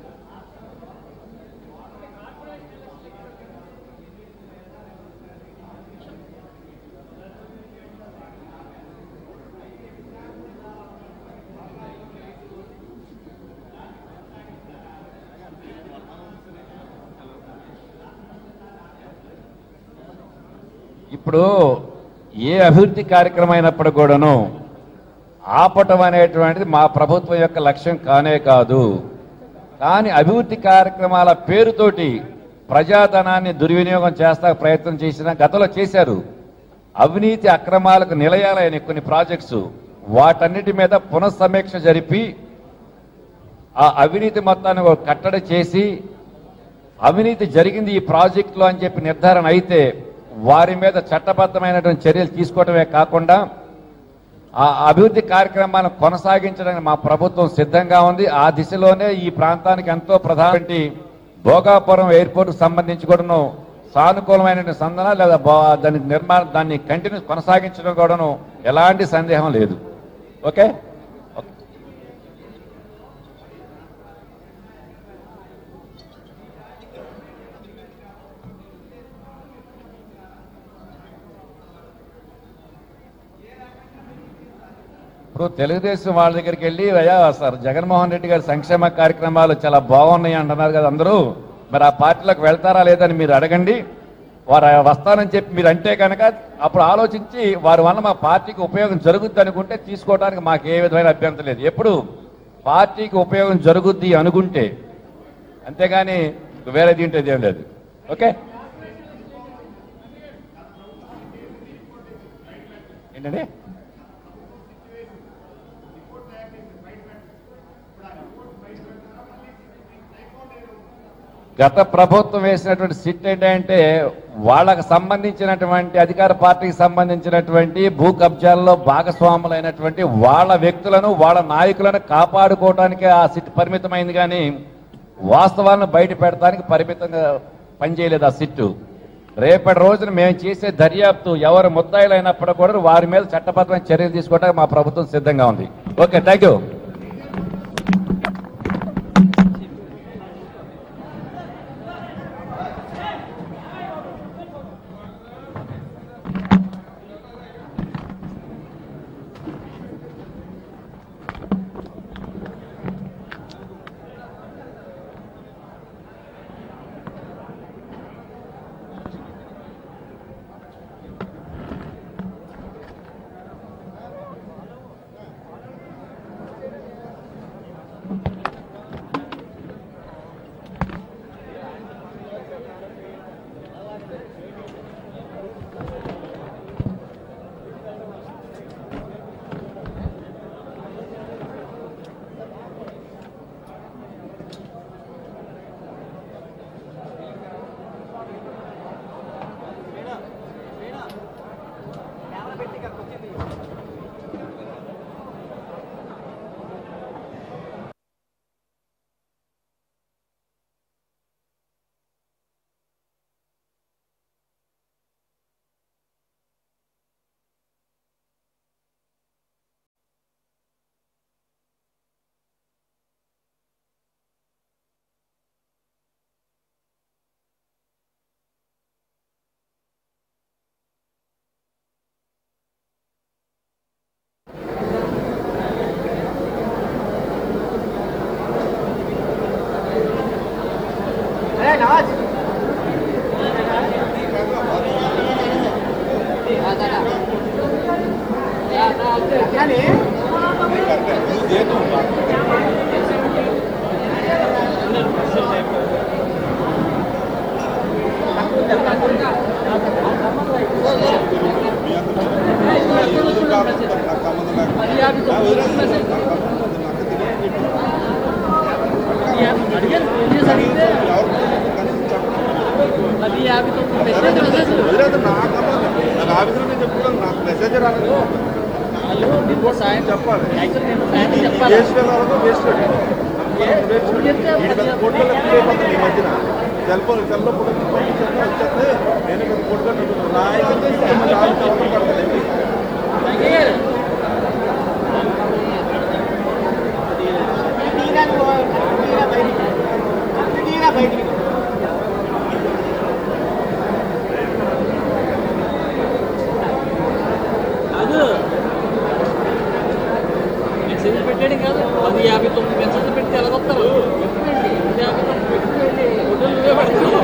ఇప్పుడు ఏ అభివృద్ధి కార్యక్రమం అయినప్పుడు కూడాను ఆపటం అనేటువంటిది మా ప్రభుత్వం యొక్క లక్ష్యం కానే కాదు కానీ అభివృద్ధి కార్యక్రమాల పేరుతోటి ప్రజాధనాన్ని దుర్వినియోగం చేస్తా ప్రయత్నం చేసిన గతంలో చేశారు అవినీతి అక్రమాలకు నిలయాలైన కొన్ని ప్రాజెక్ట్స్ వాటన్నిటి మీద పునఃసమీక్ష జరిపి ఆ అవినీతి మొత్తాన్ని ఒక కట్టడి చేసి అవినీతి జరిగింది ఈ ప్రాజెక్టులో అని చెప్పి నిర్ధారణ అయితే వారి మీద చట్టబద్ధమైనటువంటి చర్యలు తీసుకోవడమే కాకుండా ఆ అభివృద్ధి కార్యక్రమాలను కొనసాగించడానికి మా ప్రభుత్వం సిద్ధంగా ఉంది ఆ దిశలోనే ఈ ప్రాంతానికి ఎంతో ప్రధాన భోగాపురం ఎయిర్పోర్ట్ సంబంధించి కూడాను సానుకూలమైన సందన లేదా బా- దాని నిర్మాణం దాన్ని కంటిన్యూ కొనసాగించడం కూడాను ఎలాంటి సందేహం లేదు ఓకే ఇప్పుడు తెలుగుదేశం వాళ్ళ దగ్గరికి వెళ్ళి అయ్యా సార్ జగన్మోహన్ రెడ్డి గారి సంక్షేమ కార్యక్రమాలు చాలా బాగున్నాయి అంటున్నారు కదా అందరూ మరి ఆ పార్టీలోకి వెళ్తారా లేదని మీరు అడగండి వారు వస్తానని చెప్పి మీరు అంటే కనుక అప్పుడు ఆలోచించి వారి వల్ల మా పార్టీకి ఉపయోగం జరుగుద్ది అనుకుంటే తీసుకోవడానికి మాకు ఏ విధమైన అభ్యంతరం లేదు ఎప్పుడు పార్టీకి ఉపయోగం జరుగుద్ది అనుకుంటే అంతేగాని వేరే దీంట్లో ఏం లేదు ఓకే ఏంటండి గత ప్రభుత్వం వేసినటువంటి సిట్ ఏంటంటే వాళ్ళకు సంబంధించినటువంటి అధికార పార్టీకి సంబంధించినటువంటి భూ కబ్జాల్లో భాగస్వాములైనటువంటి వాళ్ళ వ్యక్తులను వాళ్ళ నాయకులను కాపాడుకోవడానికి ఆ సిట్ పరిమితమైంది కానీ వాస్తవాలను బయట పెడతానికి పరిమితంగా పనిచేయలేదు ఆ సిట్టు రేపటి రోజున మేము చేసే దర్యాప్తు ఎవరు ముద్దాయిలైనప్పుడు కూడా వారి మీద చట్టబద్ధమైన చర్యలు తీసుకోవడానికి మా ప్రభుత్వం సిద్ధంగా ఉంది ఓకే థ్యాంక్ యూ अरे नवाज क्या नहीं అది యాభై తొమ్మిది మెసేజ్ మెసేజ్ నాకు ఆఫీసులో నేను చెప్పుకున్నాను నాకు మెసేజ్ రాలేదు వాళ్ళు నిన్న సాయం చెప్పాలి యాక్చువల్ నేను సాయం చెప్పాలి వేస్ట్ వెళ్ళాలి వేస్ట్ ఎప్పుడు చెప్తే కోర్టులో అయిపోతుంది ఈ మధ్యన సెల్ ఫోన్ సెల్లో ఫోటో పంపించేస్తే వచ్చేస్తే నేను ఇక్కడ కోర్టులో నా అయితే ఆఫీస్ అవసరం పడుతుంది వెంకయ్య గారు బయటికి కాదు మెసేజ్ పెట్టాడు కాదు పది యాభై తొమ్మిది మెసేజ్ పెడితే ఎలాగొస్తారు ఎప్పుడండి పది యాభై తొమ్మిది పెట్టుకోండి ఫోటోలు నువ్వే పడతావు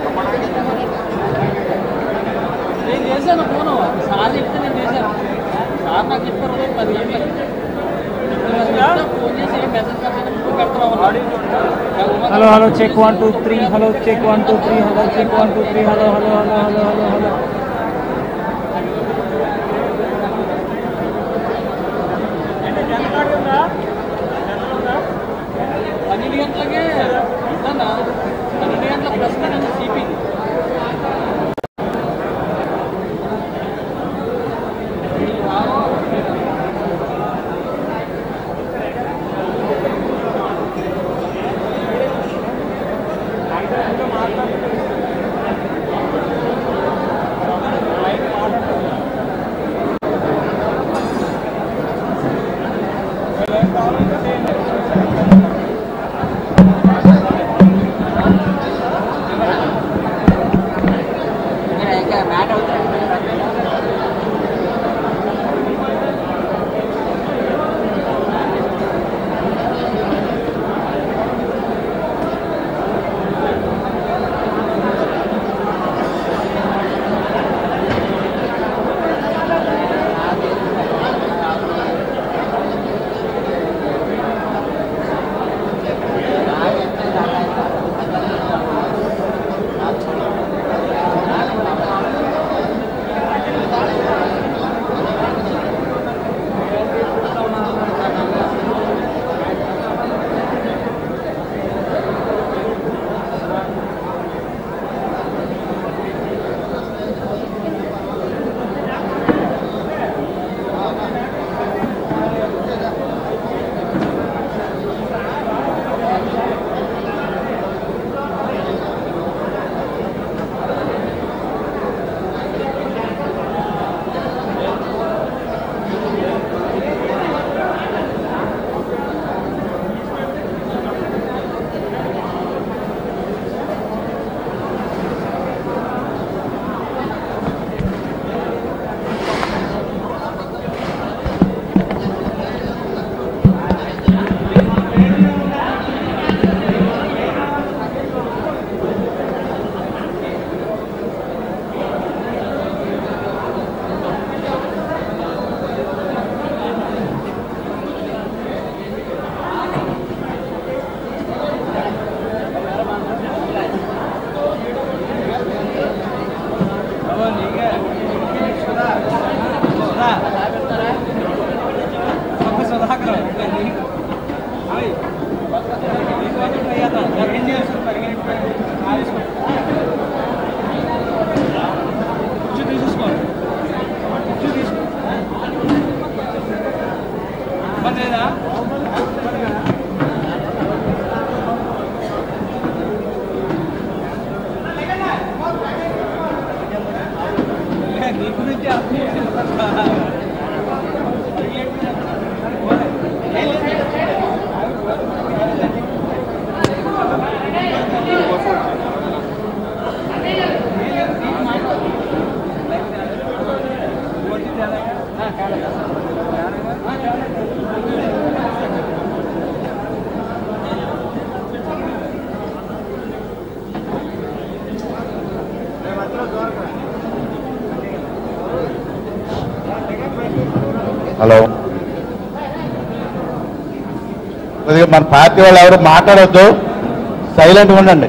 నేను చేశాను ఫోను సార్ చెప్తే నేను చేశాను hello hello check one two three hello check one two three hello check one two three hello hello hello hello hello hello పన్నెండు గంటలకే ఇదన్నా పన్నెండు గంటల ప్రశ్న సిపి హలో కొద్దిగా మన పార్టీ వాళ్ళు ఎవరు మాట్లాడొద్దు సైలెంట్గా ఉండండి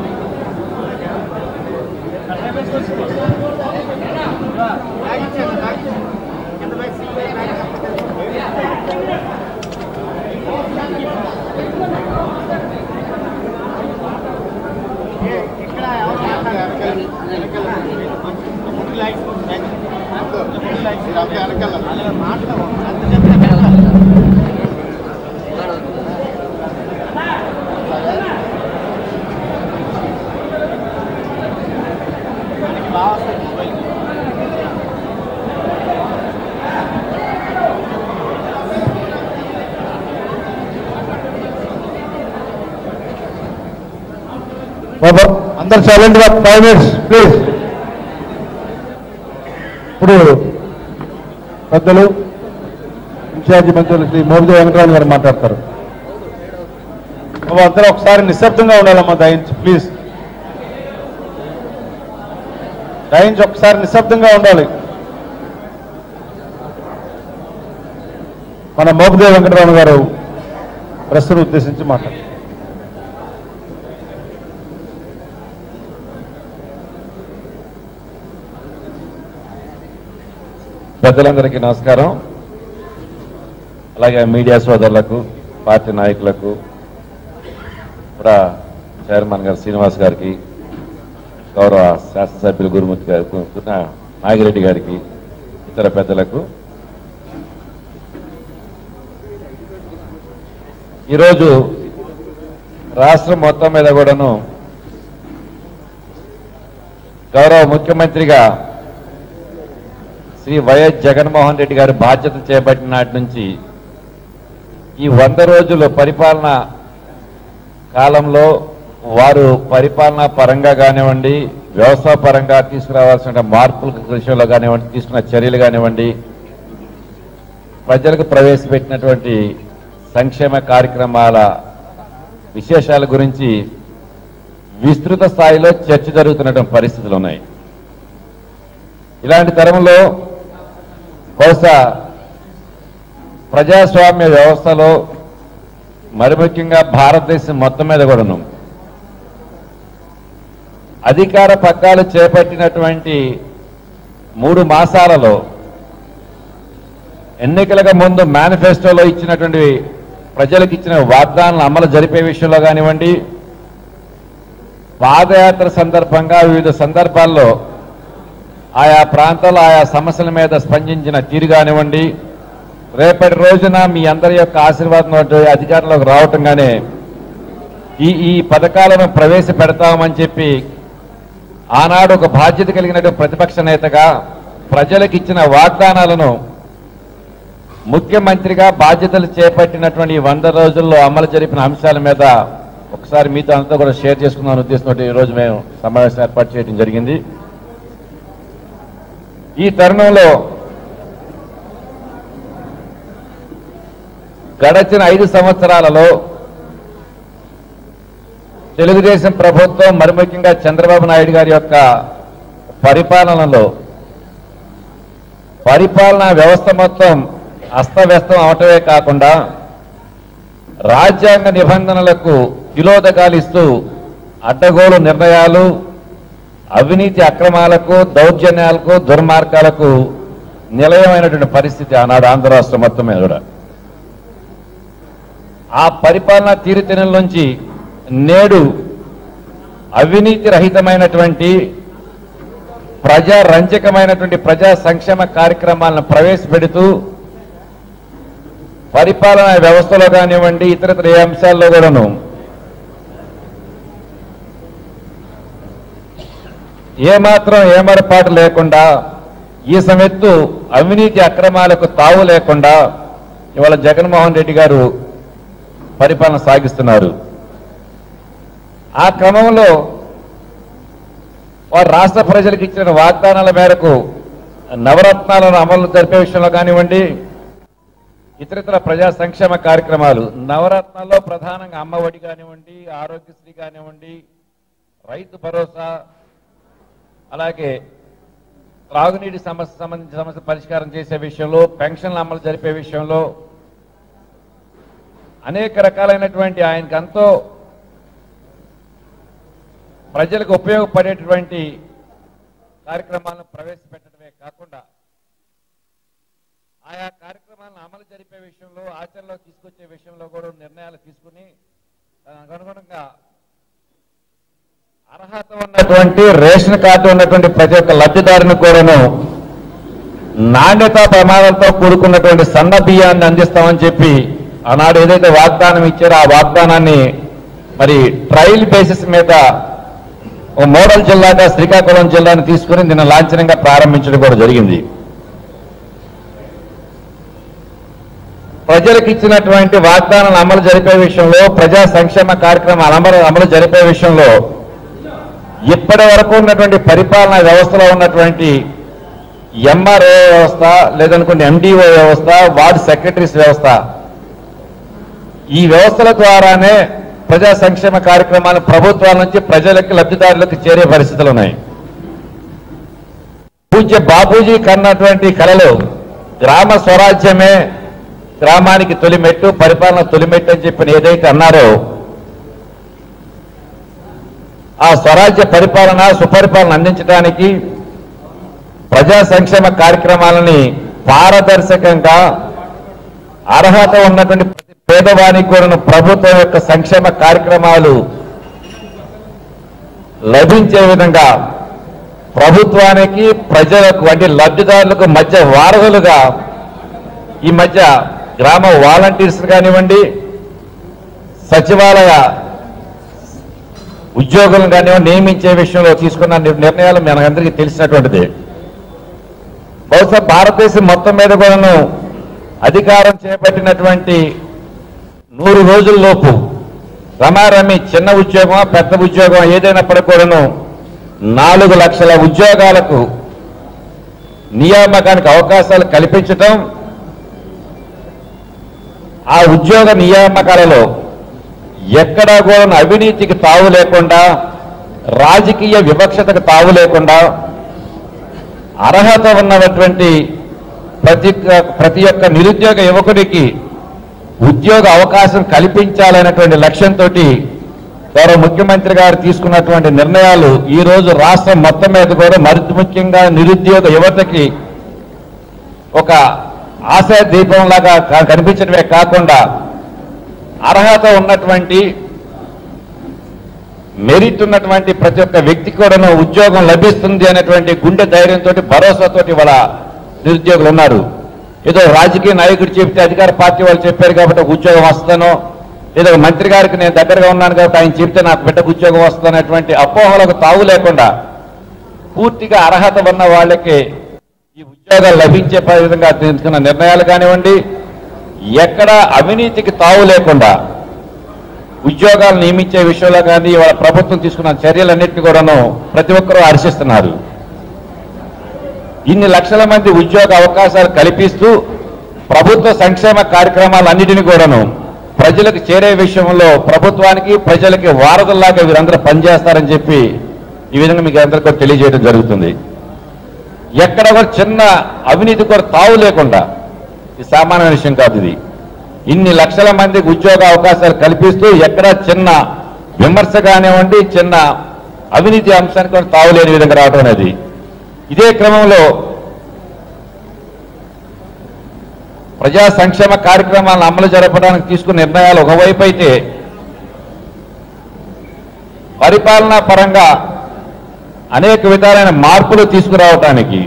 బాబా అందరు సైలెంట్ గా ఫైవ్ మినిట్స్ ప్లీజ్ ఇప్పుడు పెద్దలు ఇన్ఛార్జి మంత్రులు శ్రీ మోబిదే వెంకటరావు గారు మాట్లాడతారు బాబా అందరూ ఒకసారి నిశ్శబ్దంగా ఉండాలమ్మా దయించి ప్లీజ్ దయించి ఒకసారి నిశ్శబ్దంగా ఉండాలి మన మోబిదే వెంకటరావు గారు ప్రశ్నను ఉద్దేశించి మాట్లాడారు పెద్దలందరికీ నమస్కారం అలాగే మీడియా సోదరులకు పార్టీ నాయకులకు కూడా చైర్మన్ గారు శ్రీనివాస్ గారికి గౌరవ శాసనసభ్యులు గురుమూర్తి గారికి నాగిరెడ్డి గారికి ఇతర పెద్దలకు ఈరోజు రాష్ట్రం మొత్తం మీద కూడాను గౌరవ ముఖ్యమంత్రిగా శ్రీ వైఎస్ జగన్మోహన్ రెడ్డి గారు బాధ్యత చేపట్టిన నాటి నుంచి ఈ వంద రోజుల పరిపాలన కాలంలో వారు పరిపాలన పరంగా కానివ్వండి వ్యవస్థ పరంగా తీసుకురావాల్సిన మార్పుల విషయంలో కానివ్వండి తీసుకున్న చర్యలు కానివ్వండి ప్రజలకు ప్రవేశపెట్టినటువంటి సంక్షేమ కార్యక్రమాల విశేషాల గురించి విస్తృత స్థాయిలో చర్చ జరుగుతున్నటువంటి పరిస్థితులు ఉన్నాయి ఇలాంటి తరంలో బహుశా ప్రజాస్వామ్య వ్యవస్థలో మరి ముఖ్యంగా భారతదేశం మొత్తం మీద కూడాను అధికార పగ్గాలు చేపట్టినటువంటి మూడు మాసాలలో ఎన్నికలకు ముందు మేనిఫెస్టోలో ఇచ్చినటువంటి ప్రజలకు ఇచ్చిన వాగ్దానాలను అమలు జరిపే విషయంలో కానివ్వండి పాదయాత్ర సందర్భంగా వివిధ సందర్భాల్లో ఆయా ప్రాంతాల్లో ఆయా సమస్యల మీద స్పందించిన తీరు కానివ్వండి రేపటి రోజున మీ అందరి యొక్క ఆశీర్వాదం అధికారంలోకి రావటంగానే ఈ ఈ పథకాలను ప్రవేశపెడతామని చెప్పి ఆనాడు ఒక బాధ్యత కలిగినటువంటి ప్రతిపక్ష నేతగా ప్రజలకు ఇచ్చిన వాగ్దానాలను ముఖ్యమంత్రిగా బాధ్యతలు చేపట్టినటువంటి ఈ వంద రోజుల్లో అమలు జరిపిన అంశాల మీద ఒకసారి మీతో అంతా కూడా షేర్ చేసుకుందాం ఉద్దేశంతో ఈ రోజు మేము సమావేశం ఏర్పాటు చేయడం జరిగింది ఈ తరుణంలో గడచిన ఐదు సంవత్సరాలలో తెలుగుదేశం ప్రభుత్వం మరి ముఖ్యంగా చంద్రబాబు నాయుడు గారి యొక్క పరిపాలనలో పరిపాలనా వ్యవస్థ మొత్తం అస్తవ్యస్తం అవటమే కాకుండా రాజ్యాంగ నిబంధనలకు తిలోదకాలు ఇస్తూ అడ్డగోలు నిర్ణయాలు అవినీతి అక్రమాలకు దౌర్జన్యాలకు దుర్మార్గాలకు నిలయమైనటువంటి పరిస్థితి ఆనాడు ఆంధ్ర రాష్ట్రం మొత్తం మీద కూడా ఆ పరిపాలనా తీరుతెన్నుల నుంచి నేడు అవినీతి రహితమైనటువంటి ప్రజా రంజకమైనటువంటి ప్రజా సంక్షేమ కార్యక్రమాలను ప్రవేశపెడుతూ పరిపాలనా వ్యవస్థలో కానివ్వండి ఇతరత్ర ఏ అంశాల్లో కూడాను ఏమాత్రం ఏమరపాటు లేకుండా ఈ సమెత్తు అవినీతి అక్రమాలకు తావు లేకుండా ఇవాళ జగన్మోహన్ రెడ్డి గారు పరిపాలన సాగిస్తున్నారు ఆ క్రమంలో వారు రాష్ట్ర ప్రజలకు ఇచ్చిన వాగ్దానాల మేరకు నవరత్నాలను అమలు జరిపే విషయంలో కానివ్వండి ఇతరితర ప్రజా సంక్షేమ కార్యక్రమాలు నవరత్నాల్లో ప్రధానంగా అమ్మఒడి కానివ్వండి ఆరోగ్యశ్రీ కానివ్వండి రైతు భరోసా అలాగే త్రాగునీటి సమస్య సంబంధించిన సమస్య పరిష్కారం చేసే విషయంలో పెన్షన్లు అమలు జరిపే విషయంలో అనేక రకాలైనటువంటి ఆయనకు ఎంతో ప్రజలకు ఉపయోగపడేటువంటి కార్యక్రమాలను ప్రవేశపెట్టడమే కాకుండా ఆయా కార్యక్రమాలను అమలు జరిపే విషయంలో ఆచరణలో తీసుకొచ్చే విషయంలో కూడా నిర్ణయాలు తీసుకుని దానికి అనుగుణంగా అర్హత ఉన్నటువంటి రేషన్ కార్డు ఉన్నటువంటి ప్రతి ఒక్క లబ్ధిదారుని కూడాను నాణ్యతా ప్రమాణాలతో కూడుకున్నటువంటి సన్న బియ్యాన్ని అందిస్తామని చెప్పి ఆనాడు ఏదైతే వాగ్దానం ఇచ్చారో ఆ వాగ్దానాన్ని మరి ట్రయల్ బేసిస్ మీద ఓ మోడల్ జిల్లాగా శ్రీకాకుళం జిల్లాను తీసుకుని నిన్న లాంఛనంగా ప్రారంభించడం కూడా జరిగింది ప్రజలకు ఇచ్చినటువంటి వాగ్దానాలను అమలు జరిపే విషయంలో ప్రజా సంక్షేమ కార్యక్రమాలు అమలు అమలు జరిపే విషయంలో ఇప్పటి వరకు ఉన్నటువంటి పరిపాలనా వ్యవస్థలో ఉన్నటువంటి ఎంఆర్ఓ వ్యవస్థ లేదనుకోండి ఎండిఓ వ్యవస్థ వార్డు సెక్రటరీస్ వ్యవస్థ ఈ వ్యవస్థల ద్వారానే ప్రజా సంక్షేమ కార్యక్రమాలు ప్రభుత్వాల నుంచి ప్రజలకు లబ్ధిదారులకు చేరే పరిస్థితులు ఉన్నాయి పూజ్య బాపూజీ కన్నటువంటి కళలు గ్రామ స్వరాజ్యమే గ్రామానికి తొలిమెట్టు పరిపాలన తొలిమెట్టు అని చెప్పిన ఏదైతే అన్నారో ఆ స్వరాజ్య పరిపాలన సుపరిపాలన అందించడానికి ప్రజా సంక్షేమ కార్యక్రమాలని పారదర్శకంగా అర్హత ఉన్నటువంటి ప్రతి పేదవానికి కూడా ప్రభుత్వం యొక్క సంక్షేమ కార్యక్రమాలు లభించే విధంగా ప్రభుత్వానికి ప్రజలకు అంటే లబ్ధిదారులకు మధ్య వారధులుగా ఈ మధ్య గ్రామ వాలంటీర్స్ కానివ్వండి సచివాలయ ఉద్యోగులను కానివ్వండి నియమించే విషయంలో తీసుకున్న నిర్- నిర్ణయాలు మనందరికీ తెలిసినటువంటిది బహుశా భారతదేశం మొత్తం మీద కూడాను అధికారం చేపట్టినటువంటి నూరు రోజుల్లోపు రమారమి చిన్న ఉద్యోగం పెద్ద ఉద్యోగం ఏదైనప్పటికీ కూడాను నాలుగు లక్షల ఉద్యోగాలకు నియామకానికి అవకాశాలు కల్పించటం ఆ ఉద్యోగ నియామకాలలో ఎక్కడా కూడా అవినీతికి తావు లేకుండా రాజకీయ వివక్షతకు తావు లేకుండా అర్హత ఉన్నటువంటి ప్రతి ప్రతి ఒక్క నిరుద్యోగ యువకుడికి ఉద్యోగ అవకాశం కల్పించాలనేటువంటి లక్ష్యంతో గౌరవ ముఖ్యమంత్రి గారు తీసుకున్నటువంటి నిర్ణయాలు ఈ రోజు రాష్ట్రం మొత్తం మీద కూడా మరి ముఖ్యంగా నిరుద్యోగ యువతకి ఒక ఆశా దీపంలాగా క- కనిపించడమే కాకుండా అర్హత ఉన్నటువంటి మెరిట్ ఉన్నటువంటి ప్రతి ఒక్క వ్యక్తి కూడాను ఉద్యోగం లభిస్తుంది అనేటువంటి గుండె ధైర్యంతో భరోసాతోటి వాళ్ళ నిరుద్యోగులు ఉన్నారు ఏదో రాజకీయ నాయకుడు చెప్తే అధికార పార్టీ వాళ్ళు చెప్పారు కాబట్టి ఒక ఉద్యోగం వస్తానో లేదా ఒక మంత్రి గారికి నేను దగ్గరగా ఉన్నాను కాబట్టి ఆయన చెప్తే నాకు బిడ్డకు ఉద్యోగం వస్తుంది అనేటువంటి అపోహలకు తావు లేకుండా పూర్తిగా అర్హత ఉన్న వాళ్ళకి ఈ ఉద్యోగాలు లభించే ప- విధంగా తీసుకున్న నిర్ణయాలు కానివ్వండి ఎక్కడ అవినీతికి తావు లేకుండా ఉద్యోగాలు నియమించే విషయంలో కానీ వాళ్ళ ప్రభుత్వం తీసుకున్న చర్యలన్నింటినీ కూడాను ప్రతి ఒక్కరూ హర్షిస్తున్నారు ఇన్ని లక్షల మంది ఉద్యోగ అవకాశాలు కల్పిస్తూ ప్రభుత్వ సంక్షేమ కార్యక్రమాలన్నిటినీ కూడాను ప్రజలకు చేరే విషయంలో ప్రభుత్వానికి ప్రజలకి వారధుల్లాగా వీరందరూ పనిచేస్తారని చెప్పి ఈ విధంగా మీకు అందరికీ కూడా తెలియజేయడం జరుగుతుంది ఎక్కడ కూడా చిన్న అవినీతి కూడా తావు లేకుండా ఇది సామాన్య విషయం కాదు ఇది ఇన్ని లక్షల మందికి ఉద్యోగ అవకాశాలు కల్పిస్తూ ఎక్కడ చిన్న విమర్శ కానివ్వండి చిన్న అవినీతి అంశానికి కూడా తావు లేని విధంగా రావడం అనేది ఇదే క్రమంలో ప్రజా సంక్షేమ కార్యక్రమాలను అమలు జరపడానికి తీసుకున్న నిర్ణయాలు ఒకవైపు అయితే పరిపాలనా పరంగా అనేక విధాలైన మార్పులు తీసుకురావటానికి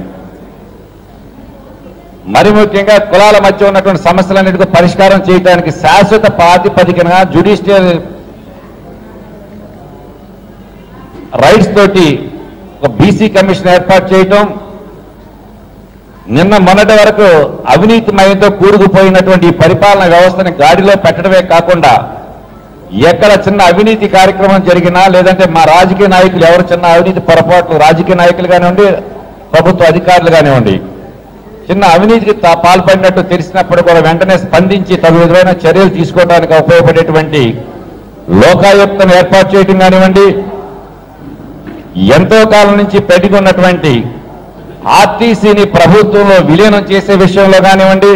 మరి ముఖ్యంగా కులాల మధ్య ఉన్నటువంటి సమస్యలన్నిటికీ పరిష్కారం చేయడానికి శాశ్వత ప్రాతిపదికన జ్యుడిషియల్ రైట్స్ తోటి ఒక బీసీ కమిషన్ ఏర్పాటు చేయటం నిన్న మొన్నటి వరకు అవినీతిమయంతో కూడుకుపోయినటువంటి ఈ పరిపాలన వ్యవస్థని గాడిలో పెట్టడమే కాకుండా ఎక్కడ చిన్న అవినీతి కార్యక్రమం జరిగినా లేదంటే మా రాజకీయ నాయకులు ఎవరు చిన్న అవినీతి పొరపాట్లు రాజకీయ నాయకులు కానివ్వండి ప్రభుత్వ అధికారులు కానివ్వండి చిన్న అవినీతికి తా- పాల్పడినట్టు తెలిసినప్పుడు కూడా వెంటనే స్పందించి తగు విధమైన చర్యలు తీసుకోవడానికి ఉపయోగపడేటువంటి లోకాయుక్తను ఏర్పాటు చేయడం కానివ్వండి ఎంతో కాలం నుంచి పెరిగి ఉన్నటువంటి ఆర్టీసీని ప్రభుత్వంలో విలీనం చేసే విషయంలో కానివ్వండి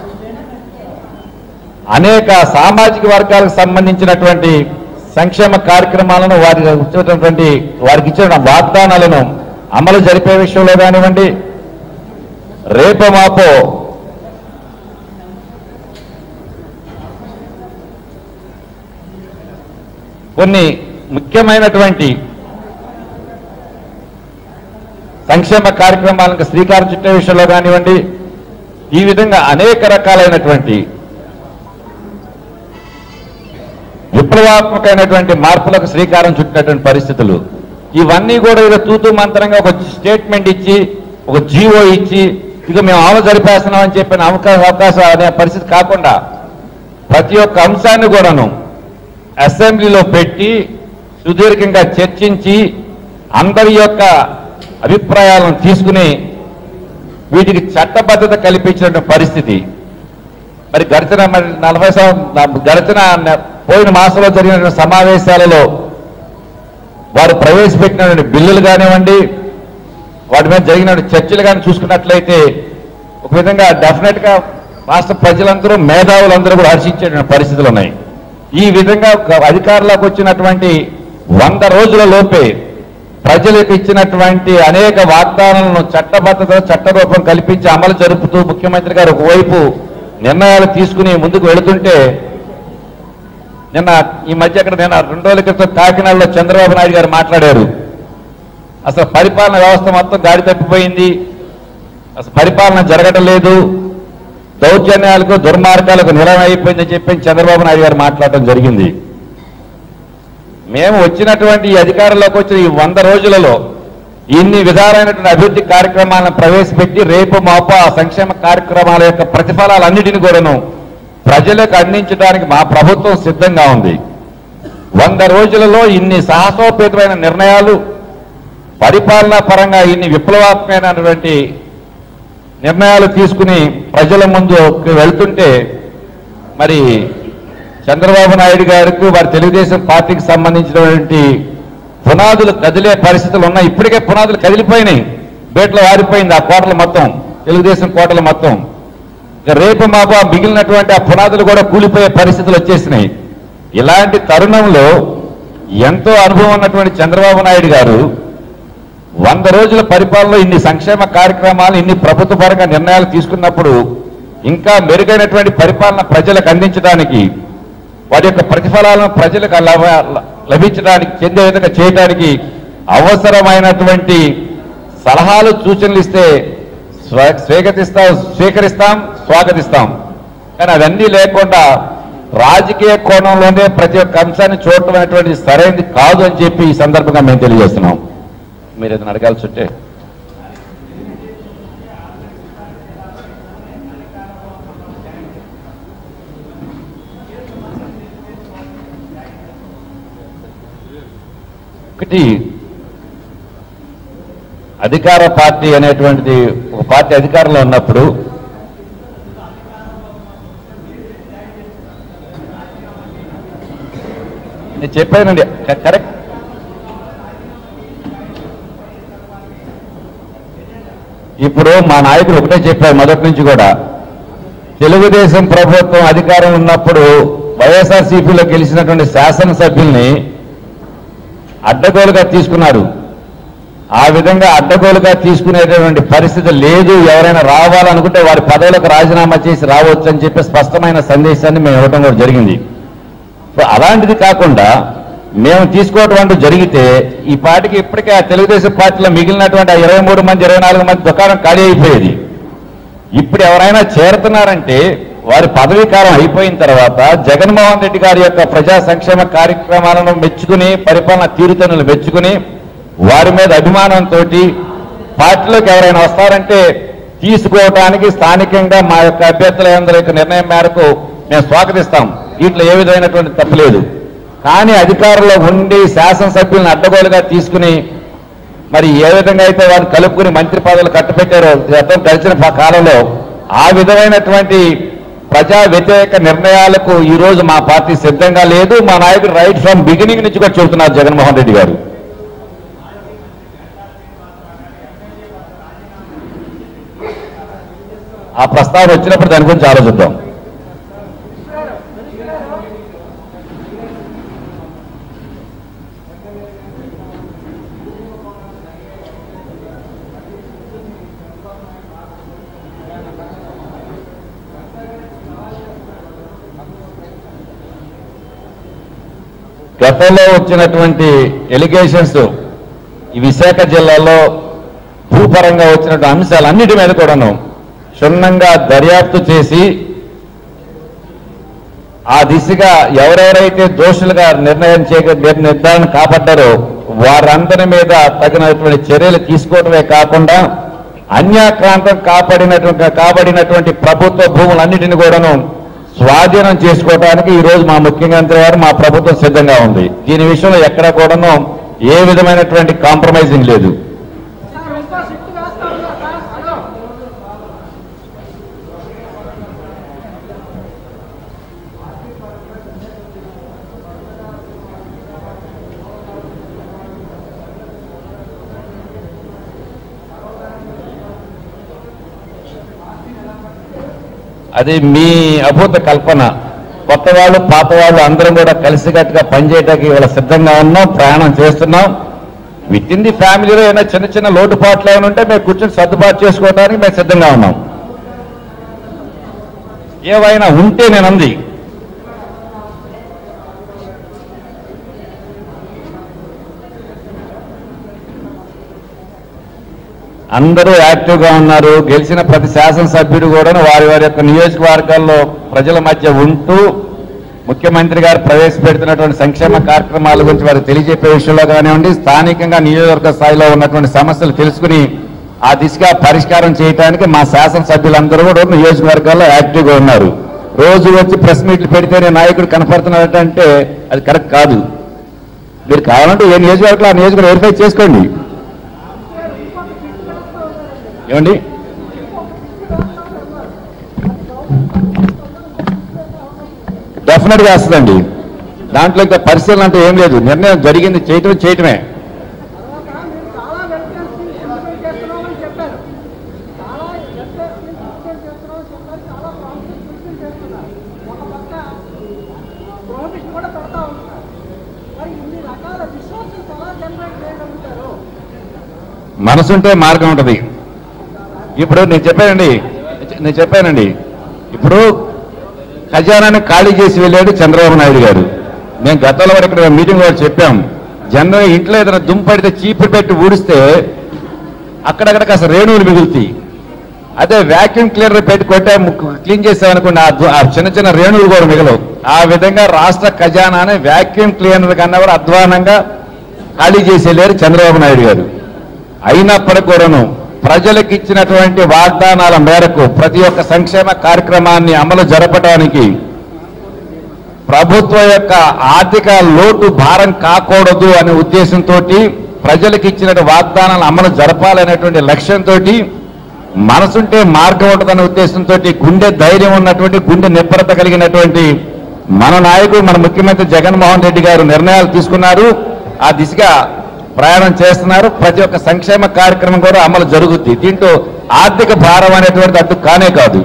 అనేక సామాజిక వర్గాలకు సంబంధించినటువంటి సంక్షేమ కార్యక్రమాలను వారికి ఇచ్చినటువంటి వారికి ఇచ్చిన వాగ్దానాలను అమలు జరిపే విషయంలో కానివ్వండి రేపో మాపో కొన్ని ముఖ్యమైనటువంటి సంక్షేమ కార్యక్రమాలకు శ్రీకారం చుట్టే విషయంలో కానివ్వండి ఈ విధంగా అనేక రకాలైనటువంటి విప్లవాత్మకమైనటువంటి మార్పులకు శ్రీకారం చుట్టినటువంటి పరిస్థితులు ఇవన్నీ కూడా ఏదో తూతూ మంత్రంగా ఒక స్టేట్మెంట్ ఇచ్చి ఒక జీవో ఇచ్చి ఇక మేము అమలు జరిపేస్తున్నాం అని చెప్పిన అవకాశ అవకాశం అనే పరిస్థితి కాకుండా ప్రతి ఒక్క అంశాన్ని కూడాను అసెంబ్లీలో పెట్టి సుదీర్ఘంగా చర్చించి అందరి యొక్క అభిప్రాయాలను తీసుకుని వీటికి చట్టబద్ధత కల్పించినటువంటి పరిస్థితి మరి గడిచిన మరి నలభై సం- గడిచిన న- పోయిన మాసంలో జరిగిన సమావేశాలలో వారు ప్రవేశపెట్టినటువంటి బిల్లులు కానివ్వండి వాటి మీద జరిగిన చర్చలు కానీ చూసుకున్నట్లయితే ఒక విధంగా డెఫినెట్ గా రాష్ట్ర ప్రజలందరూ మేధావులందరూ కూడా హర్షించేటువంటి పరిస్థితులు ఉన్నాయి ఈ విధంగా ఒక అధికారంలోకి వచ్చినటువంటి వంద రోజుల లోపే ప్రజలకు ఇచ్చినటువంటి అనేక వాగ్దానాలను చట్టబద్ధత చట్టరూపం కల్పించి అమలు జరుపుతూ ముఖ్యమంత్రి గారు ఒకవైపు నిర్ణయాలు తీసుకుని ముందుకు వెళుతుంటే నిన్న ఈ మధ్య అక్కడ నేను రెండు రోజుల క్రితం కాకినాడలో చంద్రబాబు నాయుడు గారు మాట్లాడారు అసలు పరిపాలన వ్యవస్థ మొత్తం గాడి తప్పిపోయింది అసలు పరిపాలన జరగడం లేదు దౌర్జన్యాలకు దుర్మార్గాలకు నిలయం అయిపోయిందని చెప్పి చంద్రబాబు నాయుడు గారు మాట్లాడటం జరిగింది మేము వచ్చినటువంటి ఈ అధికారంలోకి వచ్చిన ఈ వంద రోజులలో ఇన్ని విధాలైనటువంటి అభివృద్ధి కార్యక్రమాలను ప్రవేశపెట్టి రేపు మాప ఆ సంక్షేమ కార్యక్రమాల యొక్క ప్రతిఫలాలన్నిటిని కూడాను ప్రజలకు అందించడానికి మా ప్రభుత్వం సిద్ధంగా ఉంది వంద రోజులలో ఇన్ని సాహసోపేతమైన నిర్ణయాలు పరిపాలనా పరంగా ఇన్ని విప్లవాత్మకమైనటువంటి నిర్ణయాలు తీసుకుని ప్రజల ముందు వెళ్తుంటే మరి చంద్రబాబు నాయుడు గారికి వారి తెలుగుదేశం పార్టీకి సంబంధించినటువంటి పునాదులు కదిలే పరిస్థితులు ఉన్నాయి ఇప్పటికే పునాదులు కదిలిపోయినాయి బేట్లో వారిపోయింది ఆ కోటలు మొత్తం తెలుగుదేశం కోటలు మొత్తం ఇక రేపు మాపు ఆ మిగిలినటువంటి ఆ పునాదులు కూడా కూలిపోయే పరిస్థితులు వచ్చేసినాయి ఇలాంటి తరుణంలో ఎంతో అనుభవం ఉన్నటువంటి చంద్రబాబు నాయుడు గారు వంద రోజుల పరిపాలనలో ఇన్ని సంక్షేమ కార్యక్రమాలు ఇన్ని ప్రభుత్వ పరంగా నిర్ణయాలు తీసుకున్నప్పుడు ఇంకా మెరుగైనటువంటి పరిపాలన ప్రజలకు అందించడానికి వారి యొక్క ప్రతిఫలాలను ప్రజలకు లభ- లభించడానికి చెందే విధంగా చేయడానికి అవసరమైనటువంటి సలహాలు సూచనలు ఇస్తే స్వ- స్వీకరిస్తాం స్వీకరిస్తాం స్వాగతిస్తాం కానీ అవన్నీ లేకుండా రాజకీయ కోణంలోనే ప్రతి ఒక్క అంశాన్ని చూడటం అనేటువంటి సరైనది కాదు అని చెప్పి ఈ సందర్భంగా మేము తెలియజేస్తున్నాం మీరు ఏదైనా అడగాల్సి ఉంటే ఒకటి అధికార పార్టీ అనేటువంటిది ఒక పార్టీ అధికారంలో ఉన్నప్పుడు నేను చెప్పానండి క- కరెక్ట్ ఇప్పుడు మా నాయకుడు ఒకటే చెప్పారు మొదటి నుంచి కూడా తెలుగుదేశం ప్రభుత్వం అధికారం ఉన్నప్పుడు వైఎస్ఆర్సీపీలో గెలిచినటువంటి శాసనసభ్యుల్ని అడ్డగోలుగా తీసుకున్నారు ఆ విధంగా అడ్డగోలుగా తీసుకునేటటువంటి పరిస్థితి లేదు ఎవరైనా రావాలనుకుంటే వారి పదవులకు రాజీనామా చేసి రావచ్చు అని చెప్పి స్పష్టమైన సందేశాన్ని మేము ఇవ్వడం కూడా జరిగింది సో అలాంటిది కాకుండా మేము తీసుకోవటం అంటూ జరిగితే ఈ పార్టీకి ఇప్పటికే ఆ తెలుగుదేశం పార్టీలో మిగిలినటువంటి ఆ ఇరవై మూడు మంది ఇరవై నాలుగు మంది దుకాణం ఖాళీ అయిపోయేది ఇప్పుడు ఎవరైనా చేరుతున్నారంటే వారి పదవీ కాలం అయిపోయిన తర్వాత జగన్మోహన్ రెడ్డి గారి యొక్క ప్రజా సంక్షేమ కార్యక్రమాలను మెచ్చుకుని పరిపాలన తీరుతనులు మెచ్చుకుని వారి మీద అభిమానంతో పార్టీలోకి ఎవరైనా వస్తారంటే తీసుకోవటానికి స్థానికంగా మా యొక్క అభ్యర్థులందరి యొక్క నిర్ణయం మేరకు మేము స్వాగతిస్తాం వీటిలో ఏ విధమైనటువంటి తప్పులేదు కానీ అధికారంలో ఉండి శాసనసభ్యులను అడ్డగోలుగా తీసుకుని మరి ఏ విధంగా అయితే వారిని కలుపుకుని మంత్రి పదవులు కట్టబెట్టారో గతం గడిచిన ప- కాలంలో ఆ విధమైనటువంటి ప్రజా వ్యతిరేక నిర్ణయాలకు ఈ రోజు మా పార్టీ సిద్ధంగా లేదు మా నాయకుడు రైట్ ఫ్రమ్ బిగినింగ్ నుంచి కూడా చెబుతున్నారు జగన్మోహన్ రెడ్డి గారు ఆ ప్రస్తావన వచ్చినప్పుడు దాని గురించి ఆలోచిద్దాం గతంలో వచ్చినటువంటి ఎలిగేషన్స్ ఈ విశాఖ జిల్లాలో భూపరంగా వచ్చినటువంటి అంశాలన్నిటి మీద కూడాను క్షుణ్ణంగా దర్యాప్తు చేసి ఆ దిశగా ఎవరెవరైతే దోషులుగా నిర్ణయం చేయ నిర్- నిర్ధారణ కాపాడ్డారో వారందరి మీద తగినటువంటి చర్యలు తీసుకోవడమే కాకుండా అన్యాక్రాంతం కాపాడినటువంటి కాబడినటువంటి ప్రభుత్వ భూములన్నిటిని కూడాను స్వాధీనం చేసుకోవడానికి ఈ రోజు మా ముఖ్యమంత్రి గారు మా ప్రభుత్వం సిద్ధంగా ఉంది దీని విషయంలో ఎక్కడ కూడాను ఏ విధమైనటువంటి కాంప్రమైజింగ్ లేదు సార్ ఇంకో సిట్టు వేస్తా ఉన్నా సార్ హలో అది మీ అభూత కల్పన కొత్త వాళ్ళు పాత వాళ్ళు అందరం కూడా కలిసికట్టుగా పనిచేయడానికి ఇవాళ సిద్ధంగా ఉన్నాం ప్రయాణం చేస్తున్నాం విత్ ఇన్ ది ఫ్యామిలీలో ఏమైనా చిన్న చిన్న లోటుపాట్లు ఏమైనా ఉంటే మేము కూర్చొని సర్దుబాటు చేసుకోవడానికి మేము సిద్ధంగా ఉన్నాం ఏవైనా ఉంటే నేను అంది అందరూ యాక్టివ్గా ఉన్నారు గెలిచిన ప్రతి శాసనసభ్యుడు కూడా వారి వారి యొక్క నియోజకవర్గాల్లో ప్రజల మధ్య ఉంటూ ముఖ్యమంత్రి గారు ప్రవేశపెడుతున్నటువంటి సంక్షేమ కార్యక్రమాల గురించి వారికి తెలియజెప్పే విషయంలో కానివ్వండి స్థానికంగా నియోజకవర్గ స్థాయిలో ఉన్నటువంటి సమస్యలు తెలుసుకుని ఆ దిశగా పరిష్కారం చేయడానికి మా శాసనసభ్యులందరూ కూడా నియోజకవర్గాల్లో యాక్టివ్గా ఉన్నారు రోజు వచ్చి ప్రెస్ మీట్లు పెడితేనే నాయకుడు కనపడుతున్నాడంటే అది కరెక్ట్ కాదు మీరు కావాలంటే ఏ నియోజకవర్గంలో ఆ నియోజకవర్గం వెరిఫై చేసుకోండి ఏమండి డెఫినెట్ గా వస్తుందండి దాంట్లో ఇంకా పరిశీలన అంటే ఏం లేదు నిర్ణయం జరిగింది చేయటం చేయటమే తర్వాత మీరు చాలా వెల్ఫేర్ స్కీమ్స్ ఇంప్లిమెంట్ చేస్తున్నామని చెప్పారు చాలా వెల్ఫేర్ స్కీమ్స్ ఇంప్లిమెంట్ చేస్తున్నామని చెప్పారు చాలా ప్రామిసెస్ ఫుల్ఫిల్ చేస్తున్నారు ఒక పక్క ప్రొహిబిషన్ కూడా పెడతా ఉంటున్నారు మరి ఇన్ని రకాల రిసోర్సెస్ ఎలా జనరేట్ చేయగలుగుతారు మనసుంటే మార్గం ఉంటుంది ఇప్పుడు నేను చెప్పానండి నేను చెప్పానండి ఇప్పుడు ఖజానాన్ని ఖాళీ చేసి వెళ్ళాడు చంద్రబాబు నాయుడు గారు మేము గతంలో కూడా ఇక్కడ మీటింగ్ కూడా చెప్పాం జనరల్ ఇంట్లో ఏదైనా దుంపడితే చీపురు పెట్టి ఊడిస్తే అక్కడక్కడ కాస్త రేణువులు మిగులుతాయి అదే వాక్యూమ్ క్లీనర్ పెట్టి కొట్టే క్లీన్ చేసామనుకోండి ఆ దు- ఆ చిన్న చిన్న రేణువులు కూడా మిగలవు ఆ విధంగా రాష్ట్ర ఖజానాని వాక్యూమ్ క్లీనర్ కన్నా కూడా అధ్వానంగా ఖాళీ చేసి వెళ్ళారు చంద్రబాబు నాయుడు గారు అయినప్పటికీ కూడాను ప్రజలకు ఇచ్చినటువంటి వాగ్దానాల మేరకు ప్రతి ఒక్క సంక్షేమ కార్యక్రమాన్ని అమలు జరపడానికి ప్రభుత్వం యొక్క ఆర్థిక లోటు భారం కాకూడదు అనే ఉద్దేశంతో ప్రజలకు ఇచ్చిన వాగ్దానాలను అమలు జరపాలనేటువంటి లక్ష్యంతో మనసుంటే మార్గం ఉంటుందనే ఉద్దేశంతో గుండె ధైర్యం ఉన్నటువంటి గుండె నిబ్బరత కలిగినటువంటి మన నాయకుడు మన ముఖ్యమంత్రి జగన్మోహన్ రెడ్డి గారు నిర్ణయాలు తీసుకున్నారు ఆ దిశగా ప్రయాణం చేస్తున్నారు ప్రతి ఒక్క సంక్షేమ కార్యక్రమం కూడా అమలు జరుగుద్ది దీంట్లో ఆర్థిక భారం అనేటువంటిది అడ్డు కానే కాదు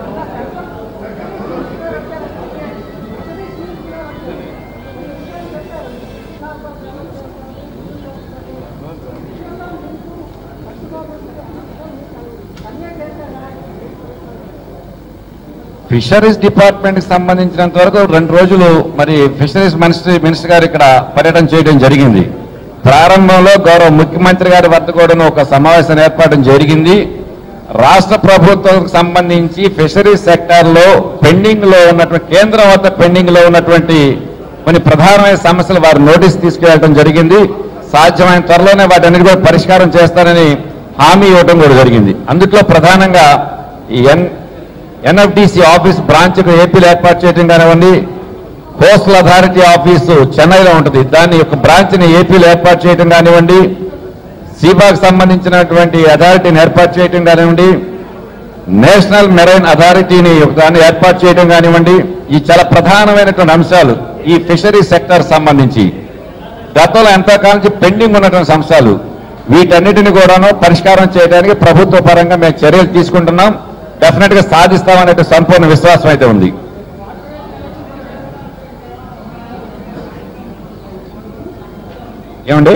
ఫిషరీస్ డిపార్ట్మెంట్ కి సంబంధించినంత వరకు రెండు రోజులు మరి ఫిషరీస్ మినిస్ట్రీ మినిస్టర్ గారు ఇక్కడ పర్యటన చేయడం జరిగింది ప్రారంభంలో గౌరవ ముఖ్యమంత్రి గారి వద్ద కూడా ఒక సమావేశం ఏర్పాటు జరిగింది రాష్ట్ర ప్రభుత్వానికి సంబంధించి ఫిషరీస్ సెక్టార్ లో పెండింగ్ లో ఉన్నటువంటి కేంద్రం వద్ద పెండింగ్ లో ఉన్నటువంటి కొన్ని ప్రధానమైన సమస్యలు వారు నోటీస్ తీసుకెళ్లడం జరిగింది సాధ్యమైన త్వరలోనే వాటన్నిటి కూడా పరిష్కారం చేస్తారని హామీ ఇవ్వడం కూడా జరిగింది అందుట్లో ప్రధానంగా ఈ ఎన్ ఎన్ఎఫ్డిసి ఆఫీస్ బ్రాంచ్ ఏపీలో ఏర్పాటు చేయడం కానివ్వండి కోస్టల్ అథారిటీ ఆఫీసు చెన్నైలో ఉంటుంది దాని యొక్క బ్రాంచ్ ని ఏపీలో ఏర్పాటు చేయడం కానివ్వండి సీబాకు సంబంధించినటువంటి అథారిటీని ఏర్పాటు చేయడం కానివ్వండి నేషనల్ మెరైన్ అథారిటీని దాన్ని ఏర్పాటు చేయడం కానివ్వండి ఈ చాలా ప్రధానమైనటువంటి అంశాలు ఈ ఫిషరీ సెక్టర్ సంబంధించి గతంలో ఎంతకాలం నుంచి పెండింగ్ ఉన్నటువంటి అంశాలు వీటన్నిటిని కూడాను పరిష్కారం చేయడానికి ప్రభుత్వ పరంగా మేము చర్యలు తీసుకుంటున్నాం డెఫినెట్ గా సాధిస్తామనే సంపూర్ణ విశ్వాసం అయితే ఉంది ఏమండి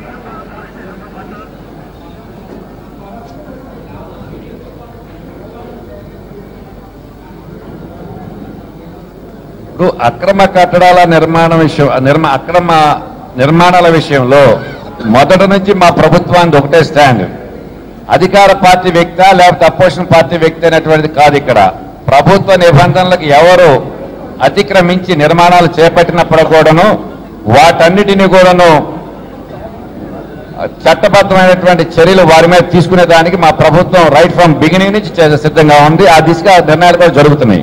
ఇప్పుడు అక్రమ కట్టడాల నిర్మాణ విషయం నిర్మా అక్రమ నిర్మాణాల విషయంలో మొదటి నుంచి మా ప్రభుత్వానికి ఒకటే స్టాండ్ అధికార పార్టీ వ్యక్త లేకపోతే అపోజిషన్ పార్టీ వ్యక్తి అనేటువంటిది కాదు ఇక్కడ ప్రభుత్వ నిబంధనలకు ఎవరు అతిక్రమించి నిర్మాణాలు చేపట్టినప్పుడు కూడాను వాటన్నిటిని కూడాను చట్టబద్ధమైనటువంటి చర్యలు వారి మీద తీసుకునే దానికి మా ప్రభుత్వం రైట్ ఫ్రమ్ బిగినింగ్ నుంచి చే- సిద్ధంగా ఉంది ఆ దిశగా నిర్ణయాలు కూడా జరుగుతున్నాయి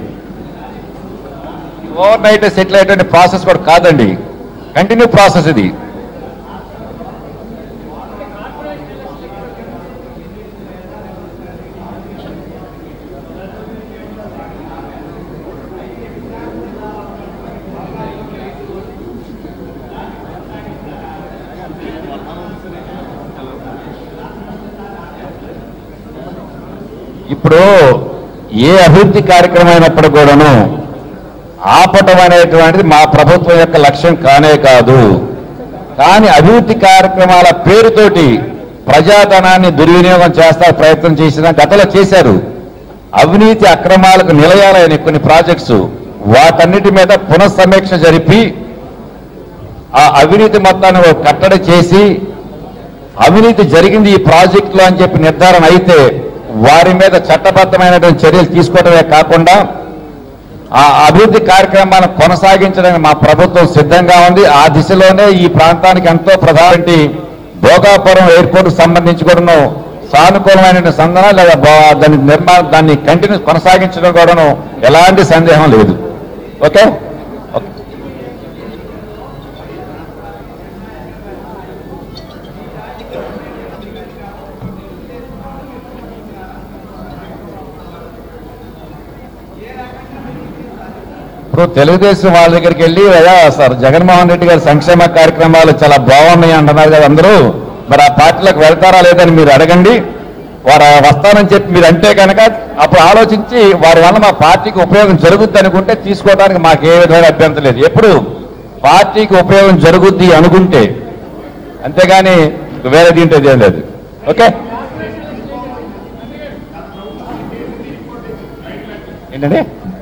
ఓవర్ నైట్ సెటిల్ అయ్యేటువంటి ప్రాసెస్ కూడా కాదండి కంటిన్యూ ప్రాసెస్ ఇది ఇప్పుడు ఏ అభివృద్ధి కార్యక్రమం అయినప్పుడు కూడాను ఆపటం అనేటువంటిది మా ప్రభుత్వం యొక్క లక్ష్యం కానే కాదు కానీ అభివృద్ధి కార్యక్రమాల పేరుతోటి ప్రజాధనాన్ని దుర్వినియోగం చేస్తా ప్రయత్నం చేసిన గతంలో చేశారు అవినీతి అక్రమాలకు నిలయాలైన కొన్ని ప్రాజెక్ట్స్ వాటన్నిటి మీద పునఃసమీక్ష జరిపి ఆ అవినీతి మొత్తాన్ని ఒక కట్టడి చేసి అవినీతి జరిగింది ఈ ప్రాజెక్టులో అని చెప్పి నిర్ధారణ అయితే వారి మీద చట్టబద్ధమైనటువంటి చర్యలు తీసుకోవడమే కాకుండా ఆ అభివృద్ధి కార్యక్రమాలను కొనసాగించడానికి మా ప్రభుత్వం సిద్ధంగా ఉంది ఆ దిశలోనే ఈ ప్రాంతానికి ఎంతో ప్రధాన భోగాపురం ఎయిర్పోర్ట్ సంబంధించి కూడాను సానుకూలమైన సందన లేదా బా- దాని నిర్మాణం దాన్ని కంటిన్యూ కొనసాగించడం కూడాను ఎలాంటి సందేహం లేదు ఓకే ఓకే. ఇప్పుడు తెలుగుదేశం వాళ్ళ దగ్గరికి వెళ్ళి అయ్యా సార్ జగన్మోహన్ రెడ్డి గారి సంక్షేమ కార్యక్రమాలు చాలా బాగున్నాయి అంటున్నారు కదా అందరూ మరి ఆ పార్టీలకు వెళ్తారా లేదని మీరు అడగండి వారు వస్తానని చెప్పి మీరు అంటే కనుక అప్పుడు ఆలోచించి వారి వల్ల మా పార్టీకి ఉపయోగం జరుగుద్ది అనుకుంటే తీసుకోవడానికి మాకు ఏ విధమైన అభ్యంతరం లేదు ఎప్పుడు పార్టీకి ఉపయోగం జరుగుద్ది అనుకుంటే అంతేగాని వేరే దీంట్లో ఏం లేదు ఓకే ఏంటండి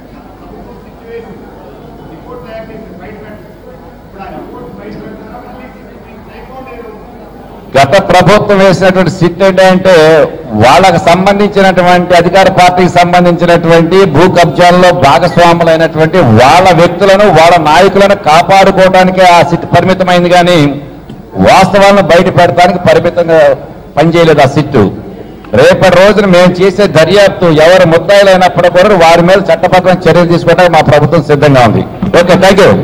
గత ప్రభుత్వం వేసినటువంటి సిట్ ఏంటంటే వాళ్ళకు సంబంధించినటువంటి అధికార పార్టీకి సంబంధించినటువంటి భూ కబ్జాల్లో భాగస్వాములైనటువంటి వాళ్ళ వ్యక్తులను వాళ్ళ నాయకులను కాపాడుకోవడానికే ఆ సిట్ పరిమితమైంది కానీ వాస్తవాలను బయట పెడతానికి పరిమితంగా పనిచేయలేదు ఆ సిట్టు రేపటి రోజున మేము చేసే దర్యాప్తు ఎవరు ముద్దాయిలైనప్పుడు కూడా వారి మీద చట్టబద్ధమైన చర్యలు తీసుకోవడానికి మా ప్రభుత్వం సిద్ధంగా ఉంది ఓకే థ్యాంక్ యూ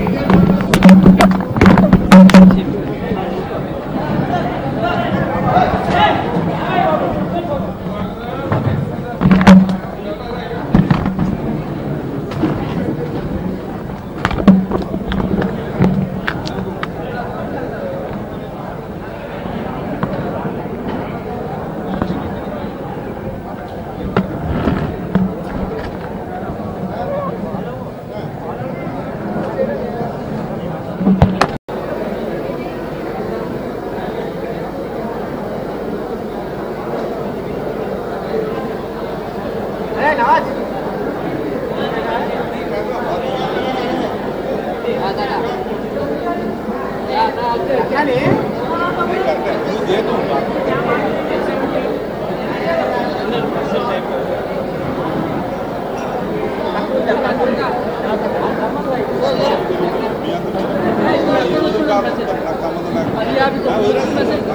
నాకు సంబంధం లేకుండా పది యాభై తొమ్మిది మెసేజ్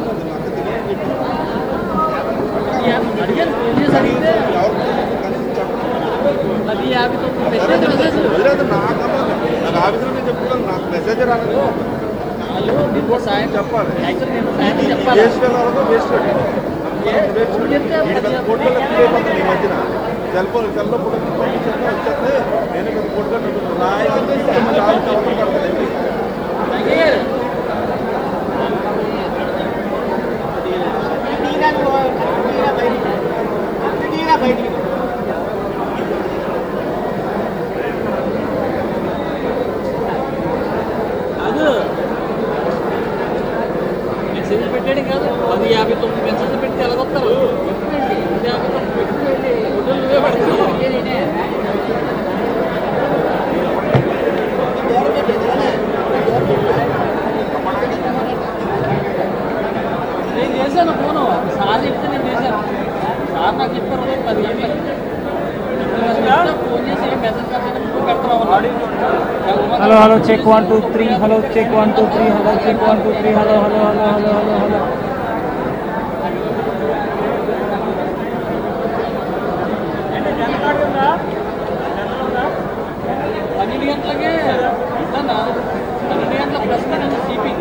అడిగాను ఫోన్ చేసి అడిగితే పది యాభై తొమ్మిది మెసేజ్ మెసేజ్ వదిలేదు నాకు నాకు ఆఫీసులో నేను చెప్పుకోను నాకు మెసేజ్ రాలేదు వాళ్ళు నిన్న సాయం చెప్పాలి యాక్చువల్ నేను సాయం చెప్పాలి వేస్ట్ వెళ్ళాలి వేస్ట్ ఎప్పుడు చెప్తే పది కోట్లు అయిపోతుంది ఈ మధ్యన సెల్ ఫోన్ సెల్లో ఫోటో పంపించేస్తే వచ్చేస్తే నేను పెద్ద కోట్లు రాయి అడిగారు కాదు మెసేజ్ పెట్టాడు కాదు పది యాభై తొమ్మిది మెసేజ్ పెట్టి ఎలాగొస్తారు ఎప్పుడండి పది యాభై తొమ్మిది పెట్టి వెళ్ళి హోటల్ నువ్వే పడతావు నేను చేశాను ఫోను సార్ చెప్తే నేను చేశాను సార్ నాకు చెప్పారు "ఉదయం పది గంటలకి ఫోన్ చేసి ఏం మెసేజ్ పెట్టాను పెడతాను hello hello check one two three hello check one two three hello check one two three hello hello hello hello hello hello పన్నెండు గంటలకే ఇస్తానా పన్నెండు గంటల ప్లస్ నేను సిపి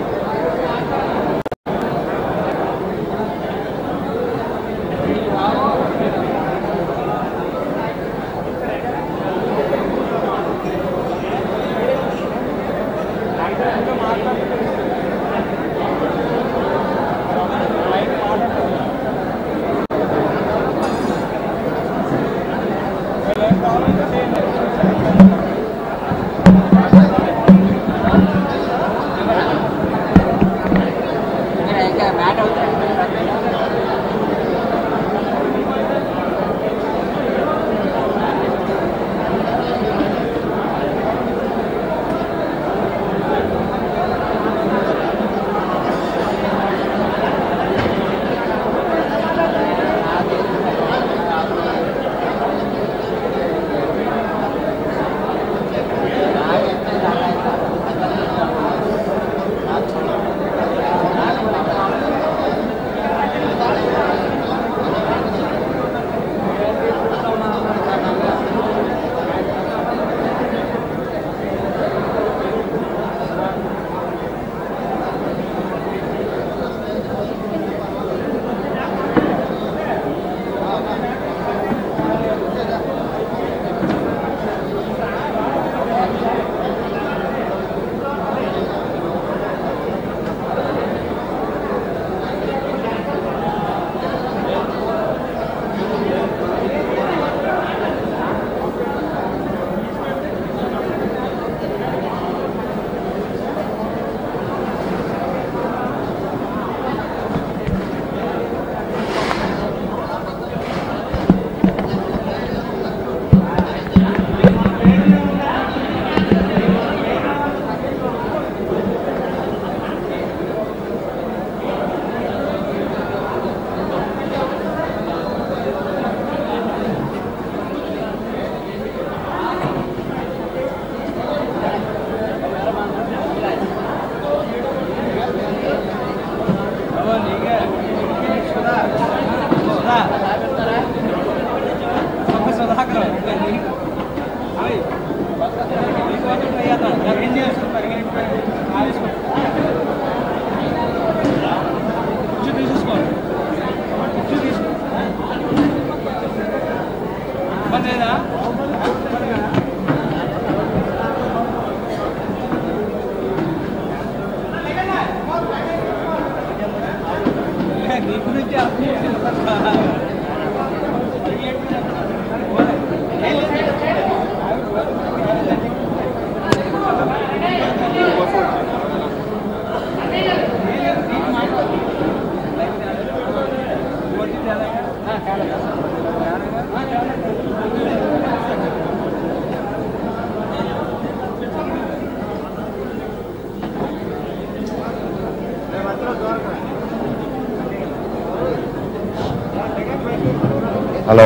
హలో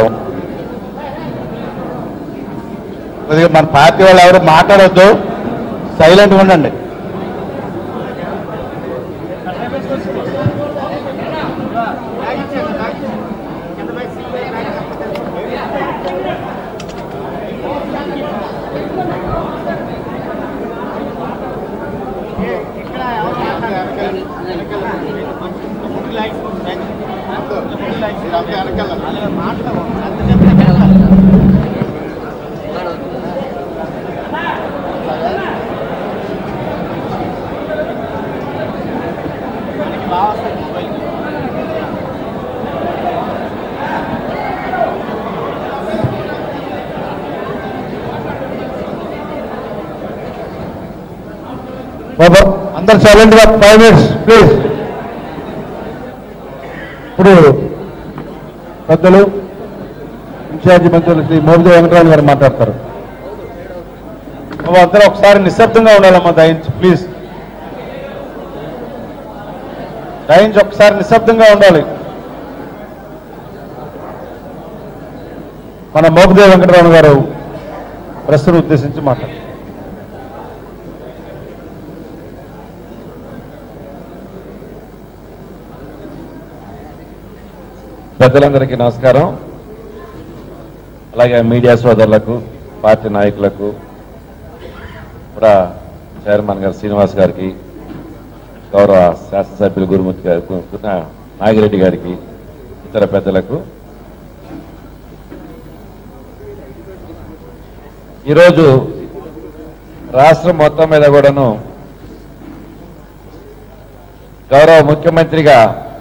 కొద్దిగా మన పార్టీ వాళ్ళు ఎవరు మాట్లాడొద్దు సైలెంట్గా ఉండండి బాబా అందరు సైలెంట్గా ఫైవ్ మినిట్స్ ప్లీజ్ ఇప్పుడు పెద్దలు ఇన్ఛార్జి మంత్రులు శ్రీ మోబిదే వెంకటరావు గారు మాట్లాడతారు బాబు అందరూ ఒకసారి నిశ్శబ్దంగా ఉండాలమ్మా దయించి ప్లీజ్ దయించి ఒకసారి నిశ్శబ్దంగా ఉండాలి మన మోబిదే వెంకటరావు గారు ప్రశ్నను ఉద్దేశించి మాట్లాడారు పెద్దలందరికీ నమస్కారం అలాగే మీడియా సోదరులకు పార్టీ నాయకులకు కూడా చైర్మన్ గారు శ్రీనివాస్ గారికి గౌరవ శాసనసభ్యులు గురుమూర్తి గారికి నాగిరెడ్డి గారికి ఇతర పెద్దలకు ఈరోజు రాష్ట్రం మొత్తం మీద కూడాను గౌరవ ముఖ్యమంత్రిగా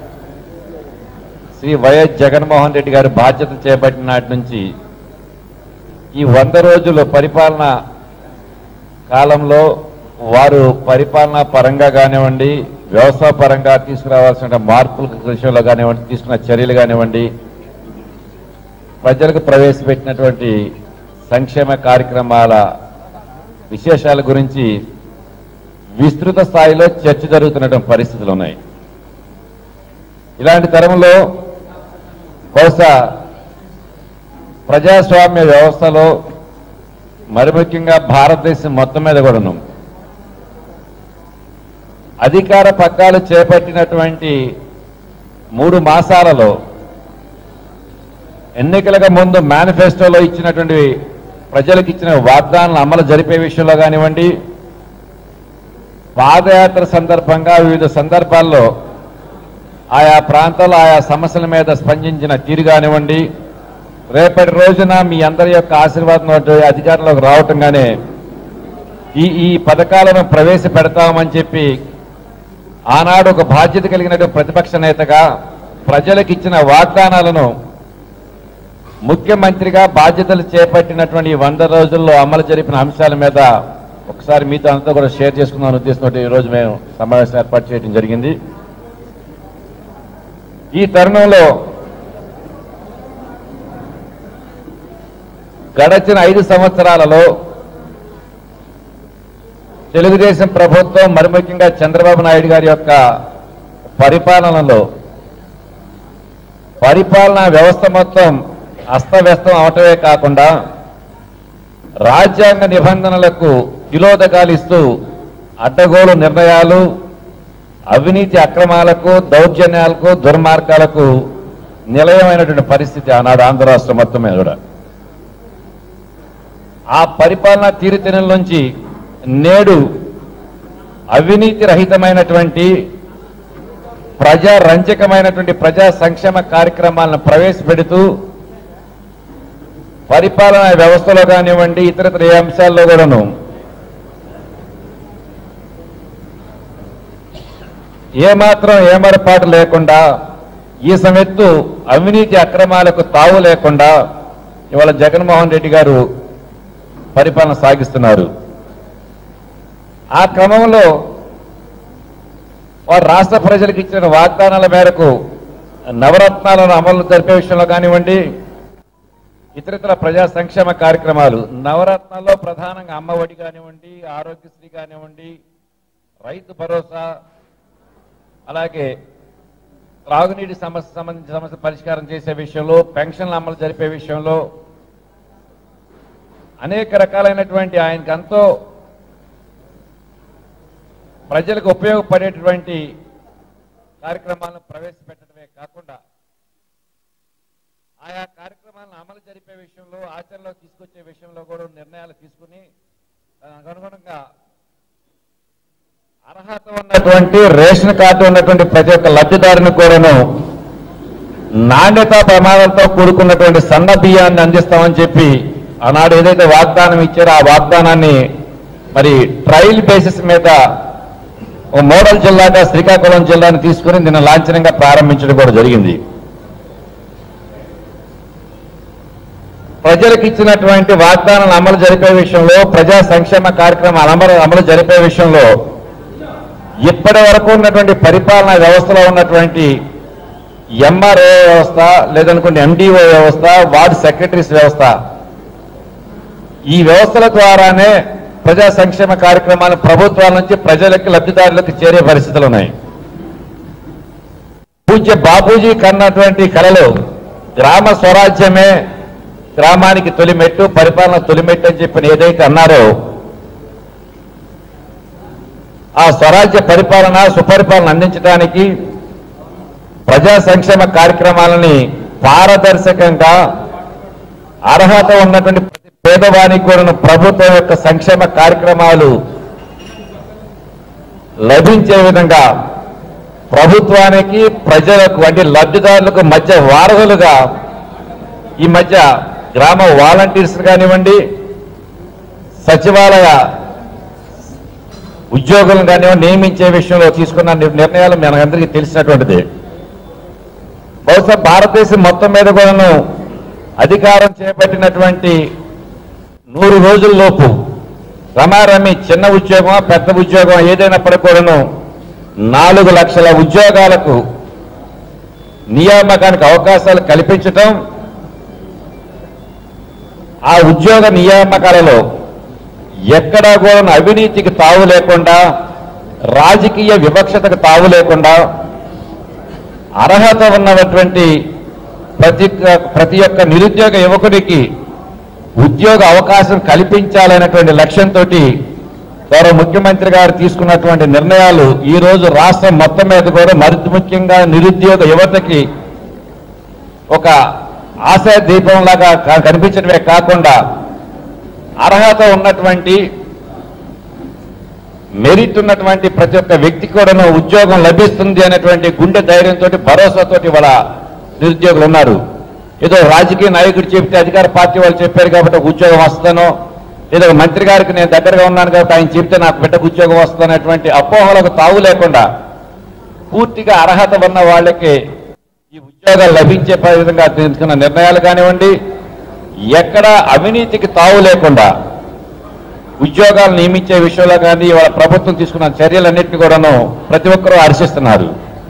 శ్రీ వైఎస్ జగన్మోహన్ రెడ్డి గారి బాధ్యత చేపట్టిన నాటి నుంచి ఈ వంద రోజుల పరిపాలన కాలంలో వారు పరిపాలన పరంగా కానివ్వండి వ్యవస్థాపరంగా తీసుకురావాల్సిన మార్పుల విషయంలో కానివ్వండి తీసుకున్న చర్యలు కానివ్వండి ప్రజలకు ప్రవేశపెట్టినటువంటి సంక్షేమ కార్యక్రమాల విశేషాల గురించి విస్తృత స్థాయిలో చర్చ జరుగుతున్నటువంటి పరిస్థితులు ఉన్నాయి ఇలాంటి తరంలో బహుశా ప్రజాస్వామ్య వ్యవస్థలో మరి ముఖ్యంగా భారతదేశం మొత్తం మీద కూడాను అధికార పక్కాలు చేపట్టినటువంటి మూడు మాసాలలో ఎన్నికలకు ముందు మేనిఫెస్టోలో ఇచ్చినటువంటి ప్రజలకు ఇచ్చిన వాగ్దానాలను అమలు జరిపే విషయంలో కానివ్వండి పాదయాత్ర సందర్భంగా వివిధ సందర్భాల్లో ఆయా ప్రాంతాల్లో ఆయా సమస్యల మీద స్పందించిన తీరు కానివ్వండి రేపటి రోజున మీ అందరి యొక్క ఆశీర్వాదంతో అధికారంలోకి రావటంగానే ఈ ఈ పథకాలను ప్రవేశపెడతామని చెప్పి ఆనాడు ఒక బాధ్యత కలిగిన ప్రతిపక్ష నేతగా ప్రజలకు ఇచ్చిన వాగ్దానాలను ముఖ్యమంత్రిగా బాధ్యతలు చేపట్టినటువంటి ఈ వంద రోజుల్లో అమలు జరిపిన అంశాల మీద ఒకసారి మీతో అంతా కూడా షేర్ చేసుకుందాం ఉద్దేశంతో ఈ రోజు మేము సమావేశం ఏర్పాటు చేయడం జరిగింది ఈ తరుణంలో గడచిన ఐదు సంవత్సరాలలో తెలుగుదేశం ప్రభుత్వం మరి ముఖ్యంగా చంద్రబాబు నాయుడు గారి యొక్క పరిపాలనలో పరిపాలనా వ్యవస్థ మొత్తం అస్తవ్యస్తం అవటమే కాకుండా రాజ్యాంగ నిబంధనలకు తిలోదకాలు ఇస్తూ అడ్డగోలు నిర్ణయాలు అవినీతి అక్రమాలకు దౌర్జన్యాలకు దుర్మార్గాలకు నిలయమైనటువంటి పరిస్థితి ఆనాడు ఆంధ్ర రాష్ట్రం మొత్తం మీద కూడా ఆ పరిపాలనా తీరుతెన్నుల నుంచి నేడు అవినీతి రహితమైనటువంటి ప్రజా రంజకమైనటువంటి ప్రజా సంక్షేమ కార్యక్రమాలను ప్రవేశపెడుతూ పరిపాలనా వ్యవస్థలో కానివ్వండి ఇతరత్ర ఏ అంశాల్లో కూడాను ఏమాత్రం ఏమరపాటు లేకుండా ఈ సమెత్తు అవినీతి అక్రమాలకు తావు లేకుండా ఇవాళ జగన్మోహన్ రెడ్డి గారు పరిపాలన సాగిస్తున్నారు ఆ క్రమంలో వారు రాష్ట్ర ప్రజలకు ఇచ్చిన వాగ్దానాల మేరకు నవరత్నాలను అమలు జరిపే విషయంలో కానివ్వండి ఇతరితర ప్రజా సంక్షేమ కార్యక్రమాలు నవరత్నాల్లో ప్రధానంగా అమ్మఒడి కానివ్వండి ఆరోగ్యశ్రీ కానివ్వండి రైతు భరోసా అలాగే త్రాగునీటి సమస్య సంబంధించిన సమస్య పరిష్కారం చేసే విషయంలో పెన్షన్లు అమలు జరిపే విషయంలో అనేక రకాలైనటువంటి ఆయనకు ఎంతో ప్రజలకు ఉపయోగపడేటువంటి కార్యక్రమాలను ప్రవేశపెట్టడమే కాకుండా ఆయా కార్యక్రమాలను అమలు జరిపే విషయంలో ఆచరణలో తీసుకొచ్చే విషయంలో కూడా నిర్ణయాలు తీసుకుని దానికి అనుగుణంగా అర్హత ఉన్నటువంటి రేషన్ కార్డు ఉన్నటువంటి ప్రతి ఒక్క లబ్ధిదారుని కూడాను నాణ్యత ప్రమాదాలతో కూడుకున్నటువంటి సన్న బియ్యాన్ని అందిస్తామని చెప్పి ఆనాడు ఏదైతే వాగ్దానం ఇచ్చారో ఆ వాగ్దానాన్ని మరి ట్రయల్ బేసిస్ మీద ఓ మోడల్ జిల్లాగా శ్రీకాకుళం జిల్లాని తీసుకుని నిన్న లాంఛనంగా ప్రారంభించడం కూడా జరిగింది ప్రజలకు ఇచ్చినటువంటి వాగ్దానాలను అమలు జరిపే విషయంలో ప్రజా సంక్షేమ కార్యక్రమాలు అమలు అమలు జరిపే విషయంలో ఇప్పటి వరకు ఉన్నటువంటి పరిపాలనా వ్యవస్థలో ఉన్నటువంటి ఎంఆర్ఓ వ్యవస్థ లేదనుకోండి ఎండిఓ వ్యవస్థ వార్డు సెక్రటరీస్ వ్యవస్థ ఈ వ్యవస్థల ద్వారానే ప్రజా సంక్షేమ కార్యక్రమాలు ప్రభుత్వాల నుంచి ప్రజలకు లబ్ధిదారులకు చేరే పరిస్థితులు ఉన్నాయి పూజ్య బాపూజీ కన్నటువంటి కళలు గ్రామ స్వరాజ్యమే గ్రామానికి తొలిమెట్టు పరిపాలన తొలిమెట్టు అని చెప్పిన ఏదైతే అన్నారో ఆ స్వరాజ్య పరిపాలన సుపరిపాలన అందించడానికి ప్రజా సంక్షేమ కార్యక్రమాలని పారదర్శకంగా అర్హత ఉన్నటువంటి ప్రతి పేదవానికి కూడా ప్రభుత్వం యొక్క సంక్షేమ కార్యక్రమాలు లభించే విధంగా ప్రభుత్వానికి ప్రజలకు అంటే లబ్ధిదారులకు మధ్య వారధులుగా ఈ మధ్య గ్రామ వాలంటీర్స్ కానివ్వండి సచివాలయ ఉద్యోగులను కానివ్వండి నియమించే విషయంలో తీసుకున్న నిర్- నిర్ణయాలు మనందరికీ తెలిసినటువంటిది బహుశా భారతదేశం మొత్తం మీద కూడాను అధికారం చేపట్టినటువంటి నూరు రోజుల్లోపు రమారమి చిన్న ఉద్యోగం పెద్ద ఉద్యోగం ఏదైనప్పటికీ కూడాను నాలుగు లక్షల ఉద్యోగాలకు నియామకానికి అవకాశాలు కల్పించటం ఆ ఉద్యోగ నియామకాలలో ఎక్కడా కూడా అవినీతికి తావు లేకుండా రాజకీయ వివక్షతకు తావు లేకుండా అర్హత ఉన్నటువంటి ప్రతి ప్రతి ఒక్క నిరుద్యోగ యువకుడికి ఉద్యోగ అవకాశం కల్పించాలనేటువంటి లక్ష్యంతో గౌరవ ముఖ్యమంత్రి గారు తీసుకున్నటువంటి నిర్ణయాలు ఈ రోజు రాష్ట్రం మొత్తం మీద కూడా మరింత ముఖ్యంగా నిరుద్యోగ యువతకి ఒక ఆశా దీపంలాగా క- కనిపించడమే కాకుండా అర్హత ఉన్నటువంటి మెరిట్ ఉన్నటువంటి ప్రతి ఒక్క వ్యక్తి కూడాను ఉద్యోగం లభిస్తుంది అనేటువంటి గుండె ధైర్యంతో భరోసాతో వాళ్ళ నిరుద్యోగులు ఉన్నారు ఏదో రాజకీయ నాయకుడు చెప్తే అధికార పార్టీ వాళ్ళు చెప్పారు కాబట్టి ఒక ఉద్యోగం వస్తానో లేదా ఒక మంత్రి గారికి నేను దగ్గరగా ఉన్నాను కాబట్టి ఆయన చెప్తే నాకు బిడ్డకు ఉద్యోగం వస్తుందనేటువంటి అపోహలకు తావు లేకుండా పూర్తిగా అర్హత ఉన్న వాళ్ళకి ఈ ఉద్యోగాలు లభించే విధంగా తీసుకున్న నిర్ణయాలు కానివ్వండి ఎక్కడ అవినీతికి తావు లేకుండా ఉద్యోగాలు నియమించే విషయంలో కానీ వాళ్ళ ప్రభుత్వం తీసుకున్న చర్యలన్నింటినీ కూడాను ప్రతి ఒక్కరూ హర్షిస్తున్నారు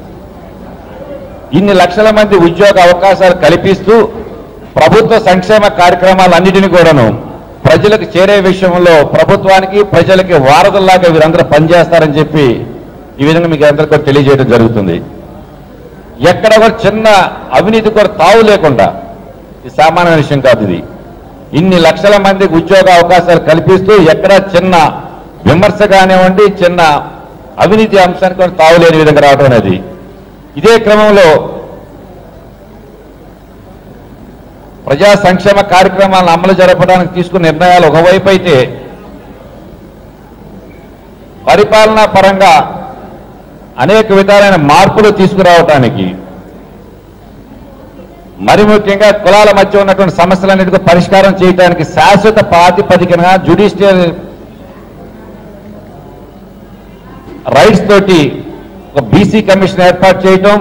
ఇన్ని లక్షల మంది ఉద్యోగ అవకాశాలు కల్పిస్తూ ప్రభుత్వ సంక్షేమ కార్యక్రమాలన్నిటిని కూడాను ప్రజలకు చేరే విషయంలో ప్రభుత్వానికి ప్రజలకి వారధుల్లాగా వీరందరూ పనిచేస్తారని చెప్పి ఈ విధంగా మీకు అందరికీ కూడా తెలియజేయడం జరుగుతుంది ఎక్కడ కూడా చిన్న అవినీతి కూడా తావు లేకుండా ఇది సామాన్య విషయం కాదు ఇది ఇన్ని లక్షల మందికి ఉద్యోగ అవకాశాలు కల్పిస్తూ ఎక్కడ చిన్న విమర్శ కానివ్వండి చిన్న అవినీతి అంశానికి కూడా తావులేని విధంగా రావడం అనేది ఇదే క్రమంలో ప్రజా సంక్షేమ కార్యక్రమాలను అమలు జరపడానికి తీసుకున్న నిర్ణయాలు ఒకవైపు అయితే పరిపాలనా పరంగా అనేక విధాలైన మార్పులు తీసుకురావటానికి మరి ముఖ్యంగా కులాల మధ్య ఉన్నటువంటి సమస్యలన్నిటికీ పరిష్కారం చేయడానికి శాశ్వత ప్రాతిపదికన జుడిషియల్ రైట్స్ తోటి ఒక బీసీ కమిషన్ ఏర్పాటు చేయటం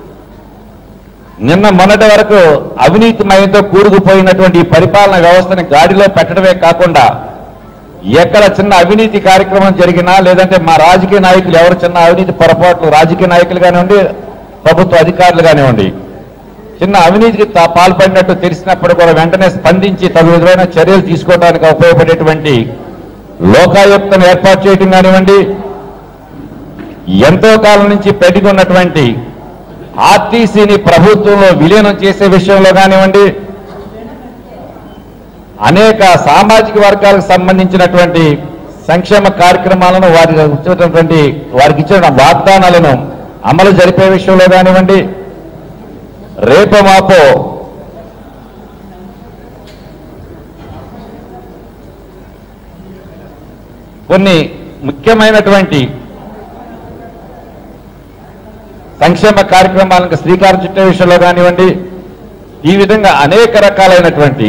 నిన్న మొన్నటి వరకు అవినీతిమయంతో కూరుకుపోయినటువంటి ఈ పరిపాలన వ్యవస్థని గాడిలో పెట్టడమే కాకుండా ఎక్కడ చిన్న అవినీతి కార్యక్రమం జరిగినా లేదంటే మా రాజకీయ నాయకులు ఎవరు చిన్న అవినీతి పొరపాట్లు రాజకీయ నాయకులు కానివ్వండి ప్రభుత్వ అధికారులు కానివ్వండి చిన్న అవినీతికి తా- పాల్పడినట్టు తెలిసినప్పుడు కూడా వెంటనే స్పందించి తగు విధమైన చర్యలు తీసుకోవడానికి ఉపయోగపడేటువంటి లోకాయుక్తను ఏర్పాటు చేయడం కానివ్వండి ఎంతో కాలం నుంచి పెరిగి ఉన్నటువంటి ఆర్టీసీని ప్రభుత్వంలో విలీనం చేసే విషయంలో కానివ్వండి అనేక సామాజిక వర్గాలకు సంబంధించినటువంటి సంక్షేమ కార్యక్రమాలను వారికి ఇచ్చినటువంటి వారికి ఇచ్చిన వాగ్దానాలను అమలు జరిపే విషయంలో కానివ్వండి రేపు మాపో కొన్ని ముఖ్యమైనటువంటి సంక్షేమ కార్యక్రమాలకు శ్రీకారం చుట్టే విషయంలో కానివ్వండి ఈ విధంగా అనేక రకాలైనటువంటి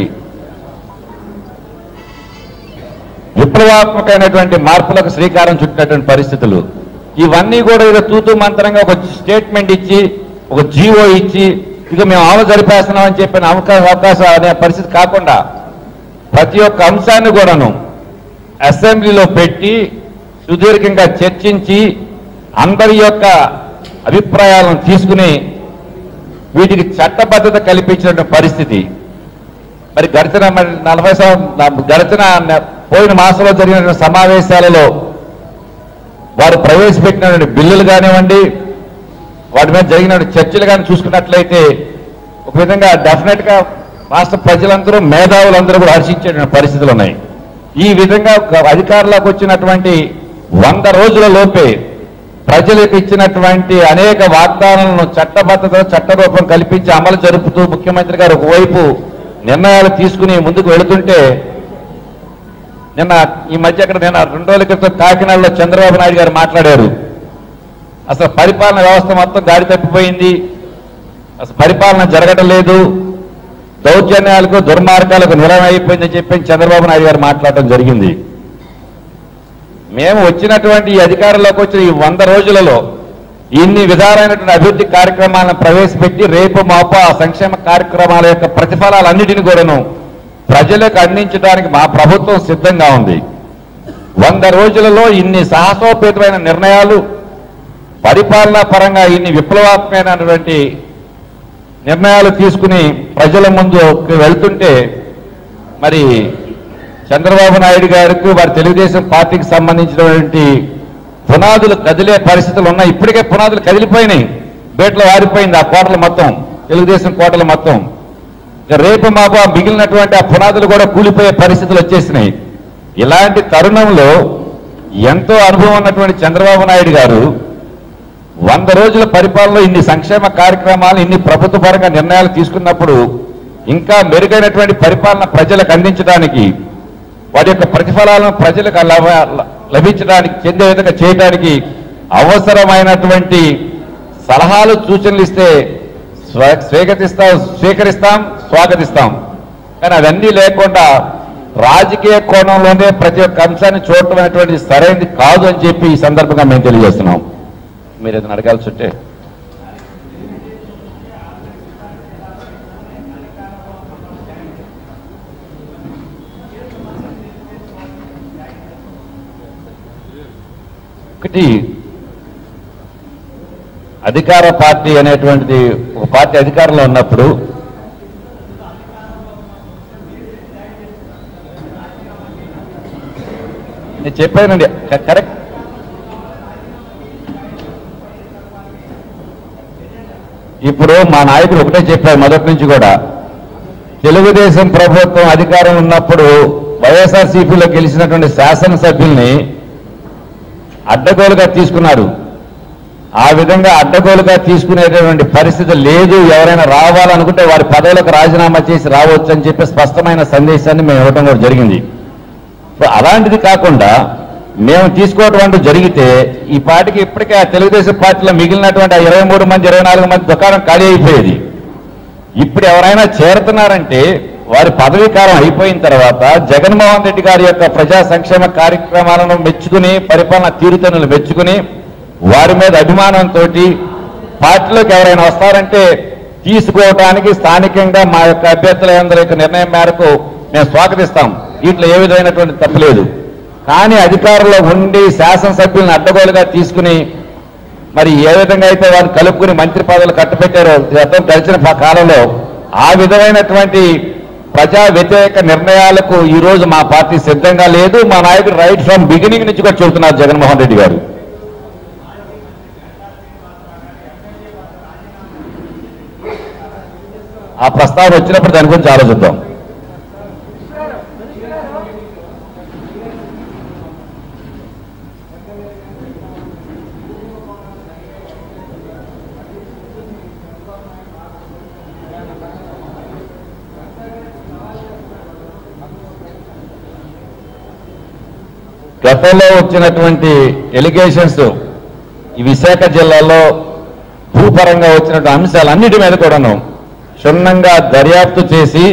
విప్లవాత్మకమైనటువంటి మార్పులకు శ్రీకారం చుట్టినటువంటి పరిస్థితులు ఇవన్నీ కూడా ఏదో తూతూ మంత్రంగా ఒక స్టేట్మెంట్ ఇచ్చి ఒక జీవో ఇచ్చి ఇక మేము అమలు జరిపేస్తున్నాం అని చెప్పిన అవకాశం అవకాశం అనే పరిస్థితి కాకుండా ప్రతి ఒక్క అంశాన్ని కూడాను అసెంబ్లీలో పెట్టి సుదీర్ఘంగా చర్చించి అందరి యొక్క అభిప్రాయాలను తీసుకుని వీటికి చట్టబద్ధత కల్పించినటువంటి పరిస్థితి మరి గడిచిన మరి నలభై సం- గడిచిన న- పోయిన మాసంలో జరిగిన సమావేశాలలో వారు ప్రవేశపెట్టినటువంటి బిల్లులు కానివ్వండి వాటి మీద జరిగిన చర్చలు కానీ చూసుకున్నట్లయితే ఒక విధంగా డెఫినెట్ గా రాష్ట్ర ప్రజలందరూ మేధావులందరూ కూడా హర్షించేటువంటి పరిస్థితులు ఉన్నాయి ఈ విధంగా ఒక అధికారంలోకి వచ్చినటువంటి వంద రోజుల లోపే ప్రజలకు ఇచ్చినటువంటి అనేక వాగ్దానాలను చట్టబద్ధత చట్టరూపం కల్పించి అమలు జరుపుతూ ముఖ్యమంత్రి గారు ఒకవైపు నిర్ణయాలు తీసుకుని ముందుకు వెళుతుంటే నిన్న ఈ మధ్య అక్కడ నిన్న రెండు రోజుల క్రితం కాకినాడలో చంద్రబాబు నాయుడు గారు మాట్లాడారు అసలు పరిపాలన వ్యవస్థ మొత్తం గాడి తప్పిపోయింది అసలు పరిపాలన జరగడం లేదు దౌర్జన్యాలకు దుర్మార్గాలకు నిలయం అయిపోయిందని చెప్పి చంద్రబాబు నాయుడు గారు మాట్లాడడం జరిగింది మేము వచ్చినటువంటి ఈ అధికారంలోకి వచ్చిన ఈ వంద రోజులలో ఇన్ని విధాలైనటువంటి అభివృద్ధి కార్యక్రమాలను ప్రవేశపెట్టి రేపు మాపు ఆ సంక్షేమ కార్యక్రమాల యొక్క ప్రతిఫలాలన్నిటిని కూడాను ప్రజలకు అందించడానికి మా ప్రభుత్వం సిద్ధంగా ఉంది వంద రోజులలో ఇన్ని సాహసోపేతమైన నిర్ణయాలు పరిపాలనా పరంగా ఇన్ని విప్లవాత్మకమైనటువంటి నిర్ణయాలు తీసుకుని ప్రజల ముందు వెళ్తుంటే మరి చంద్రబాబు నాయుడు గారికి వారి తెలుగుదేశం పార్టీకి సంబంధించినటువంటి పునాదులు కదిలే పరిస్థితులు ఉన్నాయి ఇప్పటికే పునాదులు కదిలిపోయినాయి బేట్లో వారిపోయింది ఆ కోటలు మొత్తం తెలుగుదేశం కోటలు మొత్తం ఇక రేపు మాపు ఆ మిగిలినటువంటి ఆ పునాదులు కూడా కూలిపోయే పరిస్థితులు వచ్చేసినాయి ఇలాంటి తరుణంలో ఎంతో అనుభవం ఉన్నటువంటి చంద్రబాబు నాయుడు గారు వంద రోజుల పరిపాలనలో ఇన్ని సంక్షేమ కార్యక్రమాలు ఇన్ని ప్రభుత్వ పరంగా నిర్ణయాలు తీసుకున్నప్పుడు ఇంకా మెరుగైనటువంటి పరిపాలన ప్రజలకు అందించడానికి వారి యొక్క ప్రతిఫలాలను ప్రజలకు లభ- లభించడానికి చెందే విధంగా చేయడానికి అవసరమైనటువంటి సలహాలు సూచనలు ఇస్తే స్వ- స్వీకరిస్తాం స్వీకరిస్తాం స్వాగతిస్తాం కానీ అవన్నీ లేకుండా రాజకీయ కోణంలోనే ప్రతి ఒక్క అంశాన్ని చూడటం అనేటువంటి సరైనది కాదు అని చెప్పి ఈ సందర్భంగా మేము తెలియజేస్తున్నాం మీరు ఏదైనా అడగాల్సి ఉంటే ఒకటి అధికార పార్టీ అనేటువంటిది ఒక పార్టీ అధికారంలో ఉన్నప్పుడు నేను చెప్పానండి క- కరెక్ట్ ఇప్పుడు మా నాయకుడు ఒకటే చెప్పారు మొదటి నుంచి కూడా తెలుగుదేశం ప్రభుత్వం అధికారం ఉన్నప్పుడు వైఎస్ఆర్సీపీలో గెలిచినటువంటి శాసనసభ్యుల్ని అడ్డగోలుగా తీసుకున్నారు ఆ విధంగా అడ్డగోలుగా తీసుకునేటటువంటి పరిస్థితి లేదు ఎవరైనా రావాలనుకుంటే వారి పదవులకు రాజీనామా చేసి రావచ్చు అని చెప్పి స్పష్టమైన సందేశాన్ని మేము ఇవ్వడం కూడా జరిగింది సో అలాంటిది కాకుండా మేము తీసుకోవటం అంటూ జరిగితే ఈ పార్టీకి ఇప్పటికే ఆ తెలుగుదేశం పార్టీలో మిగిలినటువంటి ఆ ఇరవై మూడు మంది ఇరవై నాలుగు మంది దుకాణం ఖాళీ అయిపోయేది ఇప్పుడు ఎవరైనా చేరుతున్నారంటే వారి పదవీ కాలం అయిపోయిన తర్వాత జగన్మోహన్ రెడ్డి గారి యొక్క ప్రజా సంక్షేమ కార్యక్రమాలను మెచ్చుకుని పరిపాలన తీరుతనులు మెచ్చుకుని వారి మీద అభిమానంతో పార్టీలోకి ఎవరైనా వస్తారంటే తీసుకోవటానికి స్థానికంగా మా యొక్క అభ్యర్థులందరి యొక్క నిర్ణయం మేరకు మేము స్వాగతిస్తాం వీటిలో ఏ విధమైనటువంటి తప్పులేదు కానీ అధికారంలో ఉండి శాసనసభ్యులను అడ్డగోలుగా తీసుకుని మరి ఏ విధంగా అయితే వారు కలుపుకుని మంత్రి పదవులు కట్టబెట్టారో గతం గడిచిన ప- కాలంలో ఆ విధమైనటువంటి ప్రజా వ్యతిరేక నిర్ణయాలకు ఈ రోజు మా పార్టీ సిద్ధంగా లేదు మా నాయకుడు రైట్ ఫ్రమ్ బిగినింగ్ నుంచి కూడా చెబుతున్నారు జగన్మోహన్ రెడ్డి గారు ఆ ప్రస్తావన వచ్చినప్పుడు దాని గురించి ఆలోచిద్దాం గతంలో వచ్చినటువంటి ఎలిగేషన్స్ ఈ విశాఖ జిల్లాలో భూపరంగా వచ్చినటువంటి అంశాలన్నిటి మీద కూడాను క్షుణ్ణంగా దర్యాప్తు చేసి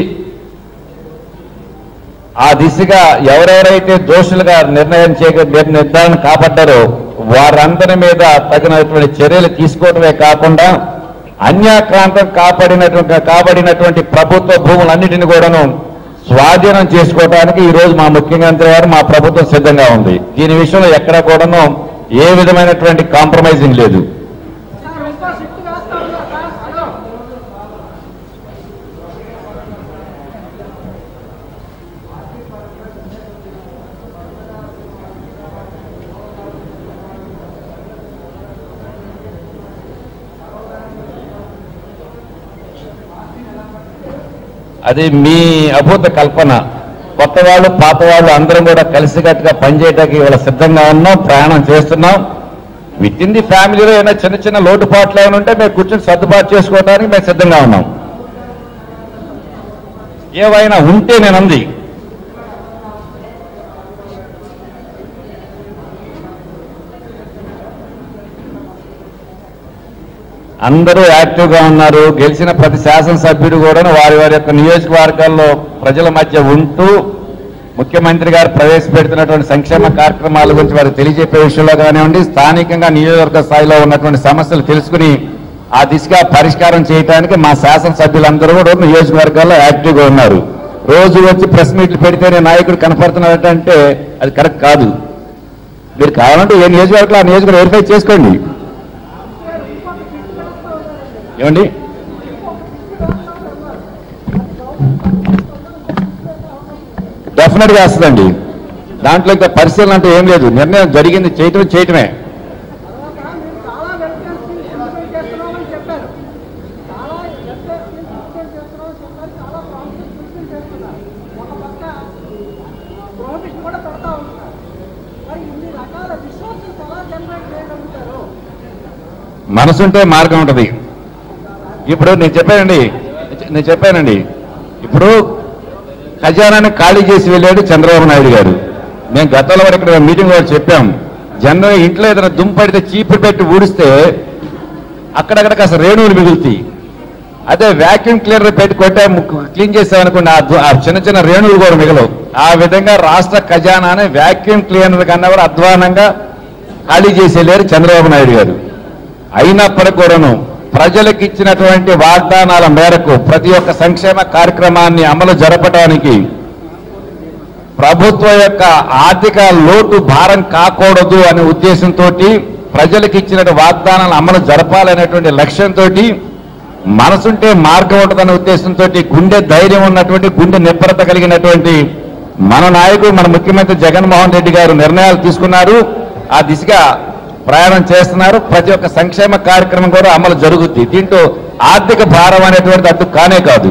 ఆ దిశగా ఎవరెవరైతే దోషులుగా నిర్ణయం చేయ నిర్- నిర్ధారణ కాపాడ్డారో వారందరి మీద తగినటువంటి చర్యలు తీసుకోవడమే కాకుండా అన్యాక్రాంతం కాపాడినటువంటి కాబడినటువంటి ప్రభుత్వ భూములన్నిటిని కూడాను స్వాధీనం చేసుకోవడానికి ఈ రోజు మా ముఖ్యమంత్రి గారు మా ప్రభుత్వం సిద్ధంగా ఉంది దీని విషయంలో ఎక్కడ కూడాను ఏ విధమైనటువంటి కాంప్రమైజింగ్ లేదు సార్ ఇంకో షిఫ్ట్ వేస్తా ఉన్నా సార్ హలో అది మీ అభూత కల్పన కొత్త వాళ్ళు పాత వాళ్ళు అందరం కూడా కలిసికట్టుగా పనిచేయడానికి ఇవాళ సిద్ధంగా ఉన్నాం ప్రయాణం చేస్తున్నాం విత్ ఇన్ ది ఫ్యామిలీలో ఏమైనా చిన్న చిన్న లోటుపాట్లు ఏమైనా ఉంటే మేము కూర్చొని సర్దుబాటు చేసుకోవడానికి మేము సిద్ధంగా ఉన్నాం ఏవైనా ఉంటే నేను అంది అందరూ యాక్టివ్గా ఉన్నారు గెలిచిన ప్రతి శాసనసభ్యుడు కూడా వారి వారి యొక్క నియోజకవర్గాల్లో ప్రజల మధ్య ఉంటూ ముఖ్యమంత్రి గారు ప్రవేశపెడుతున్నటువంటి సంక్షేమ కార్యక్రమాల గురించి వారికి తెలియజెప్పే విషయంలో కానివ్వండి స్థానికంగా నియోజకవర్గ స్థాయిలో ఉన్నటువంటి సమస్యలు తెలుసుకుని ఆ దిశగా పరిష్కారం చేయడానికి మా శాసనసభ్యులందరూ కూడా నియోజకవర్గాల్లో యాక్టివ్గా ఉన్నారు రోజు వచ్చి ప్రెస్ మీట్లు పెడితేనే నాయకుడు కనపడుతున్నాడంటే అది కరెక్ట్ కాదు మీరు కావాలంటే ఏ నియోజకవర్గంలో ఆ నియోజకవర్గం వెరిఫై చేసుకోండి ఏమండి డెఫినెట్ గా వస్తుందండి దాంట్లో ఇంకా పరిశీలన అంటే ఏం లేదు నిర్ణయం జరిగింది చేయటం చేయటమే తర్వాత మేము చాలా వెల్ఫేర్ ఇంప్లిమెంట్ చేస్తున్నామని చెప్పారు చాలా వెల్ఫేర్ ఇంప్లిమెంట్ చేస్తున్నామని చెప్పారు చాలా ప్రామిసెస్ ఫుల్ఫిల్ చేస్తున్నారు ఒక పక్క ప్రొహిబిషన్ కూడా పెడతా ఉంటున్నారు మరి ఇన్ని రకాల రిసోర్సెస్ ఎలా జనరేట్ చేయగలుగుతారు మనసుంటే మార్గం ఉంటుంది ఇప్పుడు నేను చెప్పానండి నేను చెప్పానండి ఇప్పుడు ఖజానాన్ని ఖాళీ చేసి వెళ్ళాడు చంద్రబాబు నాయుడు గారు మేము గతంలో కూడా ఇక్కడ మీటింగ్ కూడా చెప్పాం జనరల్ ఇంట్లో ఏదైనా దుంపడితే చీపురు పెట్టి ఊడిస్తే అక్కడక్కడ కాస్త రేణువులు మిగులుతాయి అదే వ్యాక్యూమ్ క్లీనర్ పెట్టి కొట్టే క్లీన్ చేసామనుకోండి ఆ దు- ఆ చిన్న చిన్న రేణువులు కూడా మిగలవు ఆ విధంగా రాష్ట్ర ఖజానాని వ్యాక్యూమ్ క్లీనర్ కన్నా కూడా అధ్వానంగా ఖాళీ చేసి వెళ్ళారు చంద్రబాబు నాయుడు గారు అయినప్పటికీ కూడాను ప్రజలకు ఇచ్చినటువంటి వాగ్దానాల మేరకు ప్రతి ఒక్క సంక్షేమ కార్యక్రమాన్ని అమలు జరపడానికి ప్రభుత్వం యొక్క ఆర్థిక లోటు భారం కాకూడదు అనే ఉద్దేశంతో ప్రజలకు ఇచ్చిన వాగ్దానాలను అమలు జరపాలనేటువంటి లక్ష్యంతో మనసుంటే మార్గం ఉంటుందనే ఉద్దేశంతో గుండె ధైర్యం ఉన్నటువంటి గుండె నిబ్బరత కలిగినటువంటి మన నాయకుడు మన ముఖ్యమంత్రి జగన్మోహన్ రెడ్డి గారు నిర్ణయాలు తీసుకున్నారు ఆ దిశగా ప్రయాణం చేస్తున్నారు ప్రతి ఒక్క సంక్షేమ కార్యక్రమం కూడా అమలు జరుగుద్ది దీంట్లో ఆర్థిక భారం అనేటువంటిది అడ్డు కానే కాదు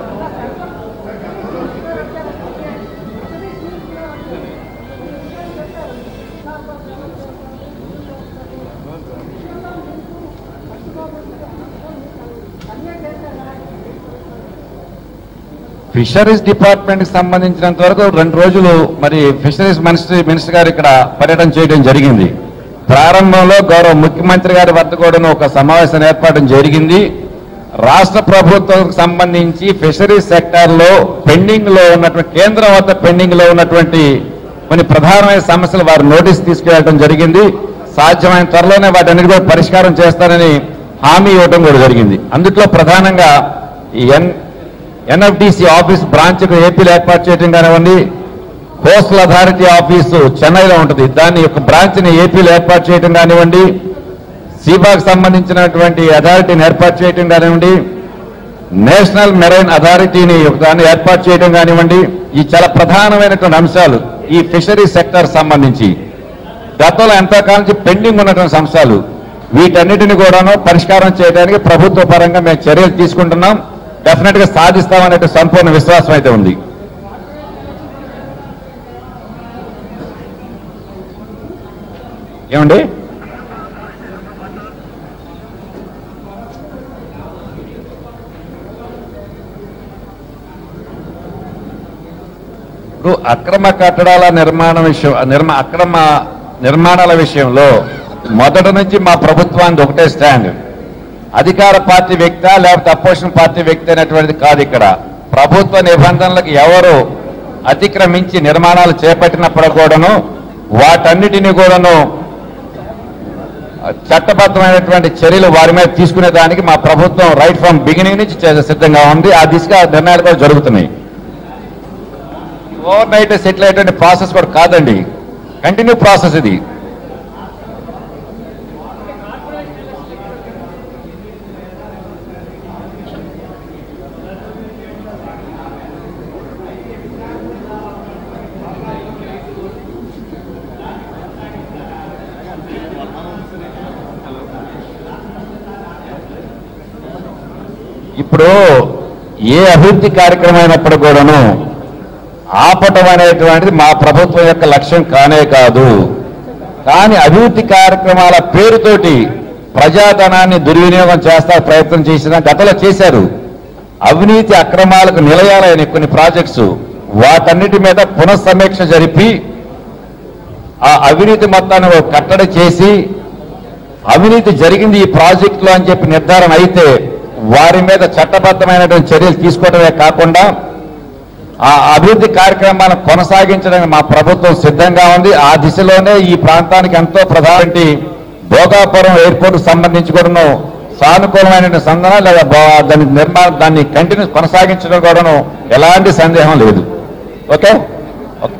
ఫిషరీస్ డిపార్ట్మెంట్ కి సంబంధించినంత వరకు రెండు రోజులు మరి ఫిషరీస్ మినిస్టర్ మినిస్టర్ గారు ఇక్కడ పర్యటన చేయడం జరిగింది ప్రారంభంలో గౌరవ ముఖ్యమంత్రి గారి వద్ద కూడా ఒక సమావేశం ఏర్పాటు జరిగింది రాష్ట్ర ప్రభుత్వానికి సంబంధించి ఫిషరీస్ సెక్టార్ లో పెండింగ్ లో ఉన్నటువంటి కేంద్రం వద్ద పెండింగ్ లో ఉన్నటువంటి కొన్ని ప్రధానమైన సమస్యలు వారు నోటీస్ తీసుకెళ్లడం జరిగింది సాధ్యమైన త్వరలోనే వాటన్నిటి కూడా పరిష్కారం చేస్తారని హామీ ఇవ్వడం కూడా జరిగింది అందుట్లో ప్రధానంగా ఈ ఎన్ ఎన్ఎఫ్డిసి ఆఫీస్ బ్రాంచ్ ఏపీలో ఏర్పాటు చేయడం కానివ్వండి కోస్టల్ అథారిటీ ఆఫీసు చెన్నైలో ఉంటుంది దాని యొక్క బ్రాంచ్ ని ఏపీలో ఏర్పాటు చేయడం కానివ్వండి సీబాకు సంబంధించినటువంటి అథారిటీని ఏర్పాటు చేయడం కానివ్వండి నేషనల్ మెరైన్ అథారిటీని ఒక దాన్ని ఏర్పాటు చేయడం కానివ్వండి ఈ చాలా ప్రధానమైనటువంటి అంశాలు ఈ ఫిషరీ సెక్టర్ సంబంధించి గతంలో ఎంతకాలం నుంచి పెండింగ్ ఉన్నటువంటి అంశాలు వీటన్నిటిని కూడాను పరిష్కారం చేయడానికి ప్రభుత్వ పరంగా మేము చర్యలు తీసుకుంటున్నాం డెఫినెట్ గా సాధిస్తామనే సంపూర్ణ విశ్వాసం అయితే ఉంది ఏమండి ఇప్పుడు అక్రమ కట్టడాల నిర్మాణ విషయం నిర్మా అక్రమ నిర్మాణాల విషయంలో మొదటి నుంచి మా ప్రభుత్వానికి ఒకటే స్టాండ్ అధికార పార్టీ వ్యక్త లేకపోతే అపోజిషన్ పార్టీ వ్యక్తి అనేటువంటిది కాదు ఇక్కడ ప్రభుత్వ నిబంధనలకు ఎవరు అతిక్రమించి నిర్మాణాలు చేపట్టినప్పుడు కూడాను వాటన్నిటిని కూడాను చట్టబద్ధమైనటువంటి చర్యలు వారి మీద తీసుకునే దానికి మా ప్రభుత్వం రైట్ ఫ్రమ్ బిగినింగ్ నుంచి చే- సిద్ధంగా ఉంది ఆ దిశగా నిర్ణయాలు కూడా జరుగుతున్నాయి ఓవర్ నైట్ సెటిల్ అయ్యేటువంటి ప్రాసెస్ కూడా కాదండి కంటిన్యూ ప్రాసెస్ ఇది ఇప్పుడు ఏ అభివృద్ధి కార్యక్రమం అయినప్పుడు కూడాను ఆపటం అనేటువంటిది మా ప్రభుత్వం యొక్క లక్ష్యం కానే కాదు కానీ అభివృద్ధి కార్యక్రమాల పేరుతోటి ప్రజాధనాన్ని దుర్వినియోగం చేస్తా ప్రయత్నం చేసిన గతంలో చేశారు అవినీతి అక్రమాలకు నిలయాలైన కొన్ని ప్రాజెక్ట్స్ వాటన్నిటి మీద పునఃసమీక్ష జరిపి ఆ అవినీతి మొత్తాన్ని ఒక కట్టడి చేసి అవినీతి జరిగింది ఈ ప్రాజెక్టులో అని చెప్పి నిర్ధారణ అయితే వారి మీద చట్టబద్ధమైనటువంటి చర్యలు తీసుకోవడమే కాకుండా ఆ అభివృద్ధి కార్యక్రమాలను కొనసాగించడానికి మా ప్రభుత్వం సిద్ధంగా ఉంది ఆ దిశలోనే ఈ ప్రాంతానికి ఎంతో ప్రధాన భోగాపురం ఎయిర్పోర్ట్ సంబంధించి కూడాను సానుకూలమైన సందన లేదా బా- దాని నిర్మాణం దాన్ని కంటిన్యూ కొనసాగించడం కూడాను ఎలాంటి సందేహం లేదు ఓకే ఓకే.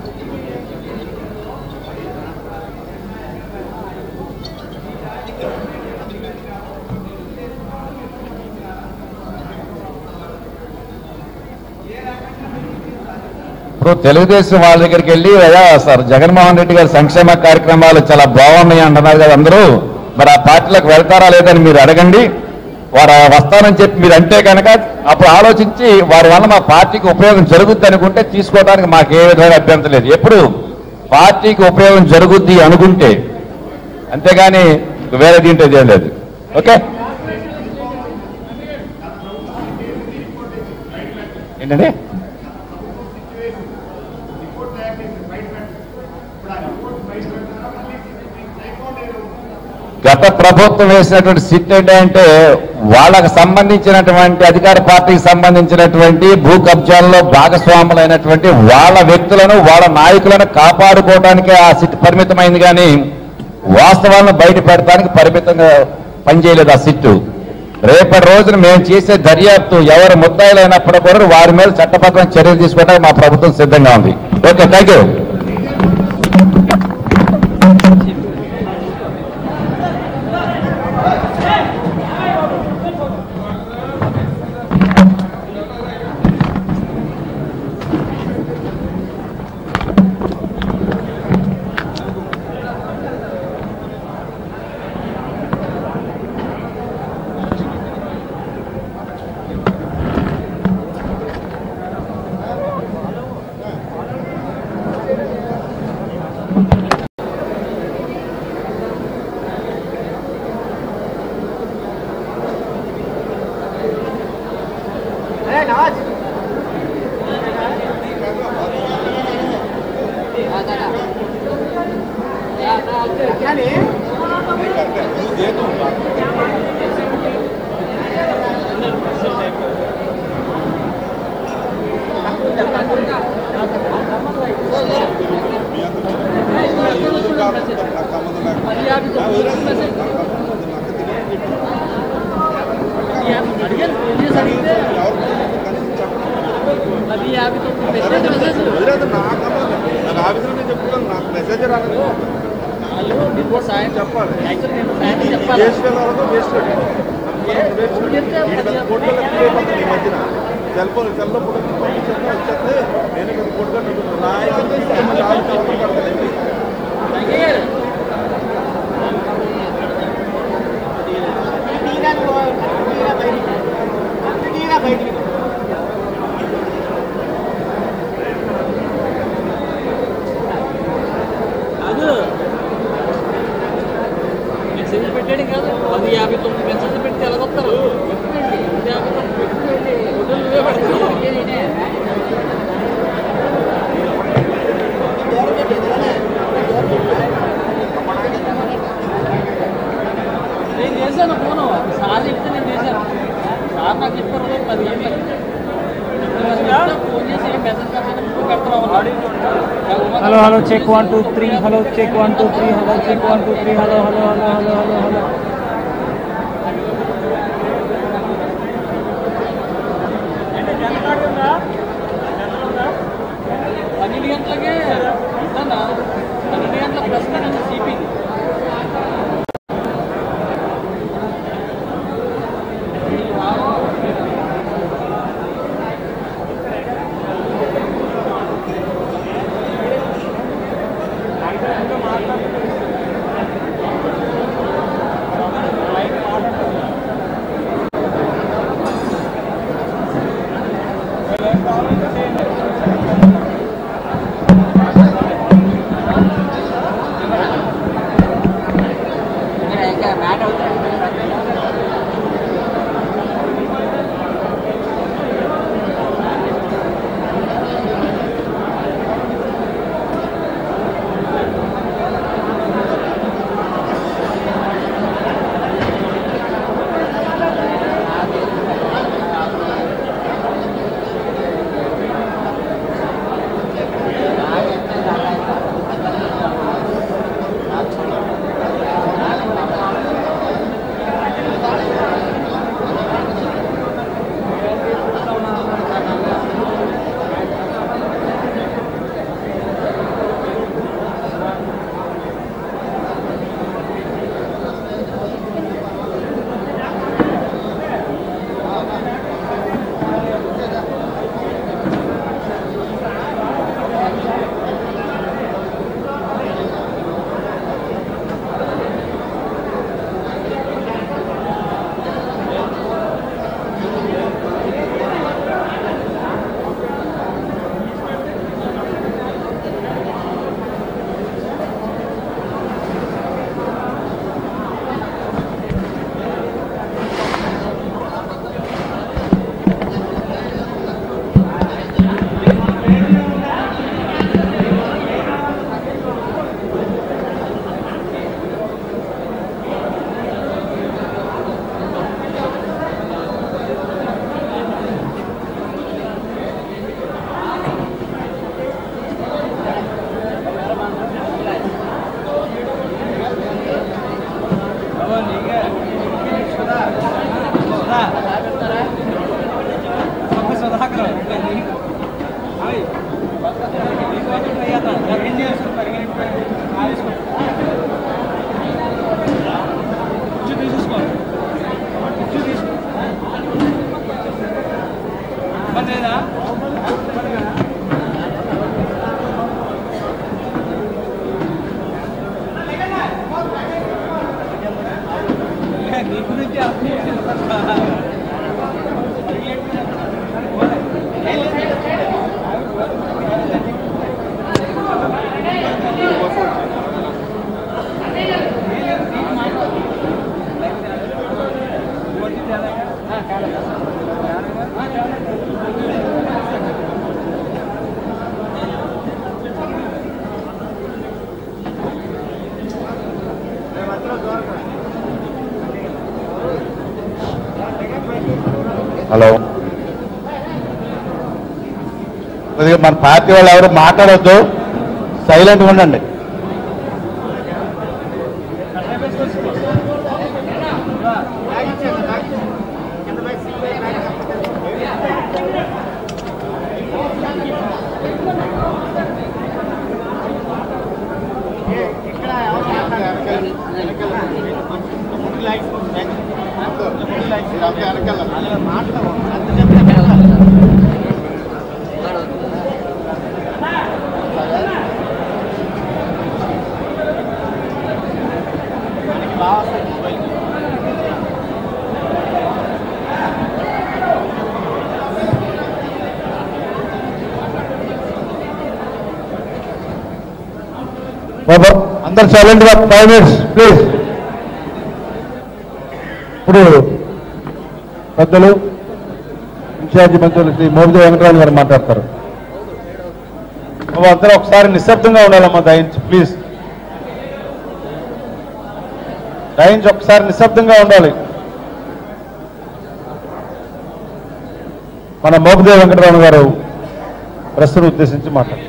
ఇప్పుడు తెలుగుదేశం వాళ్ళ దగ్గరికి వెళ్ళి అయ్యా సార్ జగన్మోహన్ రెడ్డి గారి సంక్షేమ కార్యక్రమాలు చాలా బాగున్నాయి అంటున్నారు కదా అందరూ మరి ఆ పార్టీలకు వెళ్తారా లేదని మీరు అడగండి వారు వస్తానని చెప్పి మీరు అంటే కనుక అప్పుడు ఆలోచించి వారి వల్ల మా పార్టీకి ఉపయోగం జరుగుద్ది అనుకుంటే తీసుకోవడానికి మాకు ఏ విధమైన అభ్యంతరం లేదు ఎప్పుడు పార్టీకి ఉపయోగం జరుగుద్ది అనుకుంటే అంతేగాని వేరే దీంట్లో ఏం లేదు ఓకే ఏంటండి గత ప్రభుత్వం వేసినటువంటి సిట్ ఏంటంటే వాళ్ళకు సంబంధించినటువంటి అధికార పార్టీకి సంబంధించినటువంటి భూ కబ్జాల్లో భాగస్వాములైనటువంటి వాళ్ళ వ్యక్తులను వాళ్ళ నాయకులను కాపాడుకోవడానికి ఆ సిట్ పరిమితమైంది కానీ వాస్తవాలను బయట పెడతానికి పరిమితంగా పనిచేయలేదు ఆ సిట్టు రేపటి రోజున మేము చేసే దర్యాప్తు ఎవరు ముద్దాయిలైనప్పుడు కూడా వారి మీద చట్టపరమైన చర్యలు తీసుకోవడానికి మా ప్రభుత్వం సిద్ధంగా ఉంది ఓకే థ్యాంక్ యూ నాకు సంబంధం లేకుండా పది యాభై తొమ్మిది మెసేజ్ అడిగాను ఫోన్ చేసి అడిగితే పది యాభై తొమ్మిది మెసేజ్ మెసేజ్ వదిలేదు నాకు సంబంధం లేదు. నాకు ఆఫీసులో నేను చెప్తున్నాను నాకు మెసేజ్ రాలేదు వాళ్ళు నిన్న సాయం చెప్పాలి యాక్చువల్లీ నేను సాయం చెప్పాలి వేస్ట్ వెళ్ళాలో వేస్ట్ ఫోటోలు ఎక్కువ అయిపోతుంది ఈ మధ్యన సెల్ ఫోన్ సెల్లో ఫోటో పంపించేస్తే వచ్చేస్తే నేను ఇక్కడ ఫోటో రాయకంటే మళ్ళీ ఆఫీస్ అవసరం పడుతుంది కాదు మెసేజ్ పెట్టాడు కాదు పది యాభై తొమ్మిది మెసేజ్ పెడితే ఎలాగొస్తారు పది యాభై తొమ్మిది పెట్టుకుని హోటల్ నువ్వే పడతావు నేను చేశాను ఫోను సార్ చెప్తే నేను చేశాను సార్ నాకు చెప్పారు పది గంటలకి ఫోన్ చేసి మెసేజ్ పెట్టాను పెడతాను hello hello check one two three hello check one two three hello check one two three hello hello hello hello hello hello పన్నెండు గంటలకే ఉంటానా పన్నెండు గంటల ప్లస్ నేను సిపి హలో కొద్దిగా మన పార్టీ వాళ్ళు ఎవరు మాట్లాడొద్దు సైలెంట్గా ఉండండి బాబా అందరు సైలెంట్ గా ఫైవ్ మినిట్స్ ప్లీజ్ ఇప్పుడు పెద్దలు ఇన్ఛార్జి మంత్రులు శ్రీ మోదీ వెంకటరావు గారు మాట్లాడతారు బాబు అందరూ ఒకసారి నిశ్శబ్దంగా ఉండాలమ్మా దయించి ప్లీజ్ దయించి ఒకసారి నిశ్శబ్దంగా ఉండాలి మన మోపదేవ్ వెంకటరావు గారు ప్రశ్నను ఉద్దేశించి మాట్లాడారు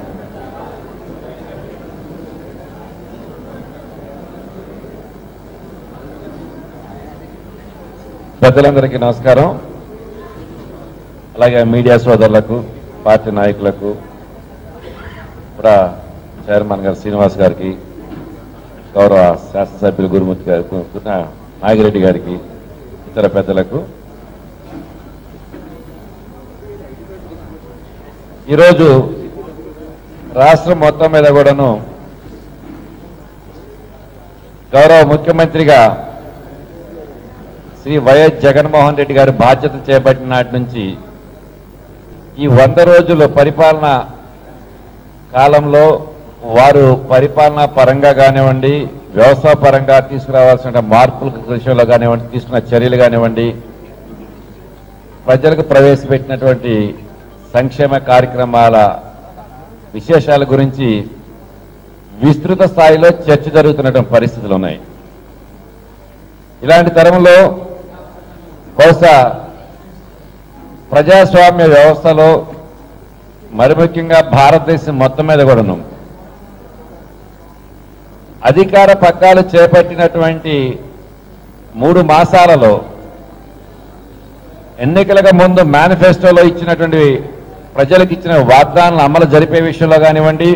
పెద్దలందరికీ నమస్కారం అలాగే మీడియా సోదరులకు పార్టీ నాయకులకు కూడా చైర్మన్ గారు శ్రీనివాస్ గారికి గౌరవ శాసనసభ్యులు గురుమూర్తి గారికి నాగిరెడ్డి గారికి ఇతర పెద్దలకు ఈరోజు రాష్ట్రం మొత్తం మీద కూడాను గౌరవ ముఖ్యమంత్రిగా శ్రీ వైఎస్ జగన్మోహన్ రెడ్డి గారి బాధ్యత చేపట్టిన నాటి నుంచి ఈ వంద రోజుల పరిపాలన కాలంలో వారు పరిపాలన పరంగా కానివ్వండి వ్యవసాయ పరంగా తీసుకురావాల్సిన మార్పుల విషయంలో కానివ్వండి తీసుకున్న చర్యలు కానివ్వండి ప్రజలకు ప్రవేశపెట్టినటువంటి సంక్షేమ కార్యక్రమాల విశేషాల గురించి విస్తృత స్థాయిలో చర్చ జరుగుతున్నటువంటి పరిస్థితులు ఉన్నాయి ఇలాంటి తరంలో బహుశా ప్రజాస్వామ్య వ్యవస్థలో మరి ముఖ్యంగా భారతదేశం మొత్తం మీద కూడాను అధికార పగ్గాలు చేపట్టినటువంటి మూడు మాసాలలో ఎన్నికలకు ముందు మేనిఫెస్టోలో ఇచ్చినటువంటి ప్రజలకు ఇచ్చిన వాగ్దానాలను అమలు జరిపే విషయంలో కానివ్వండి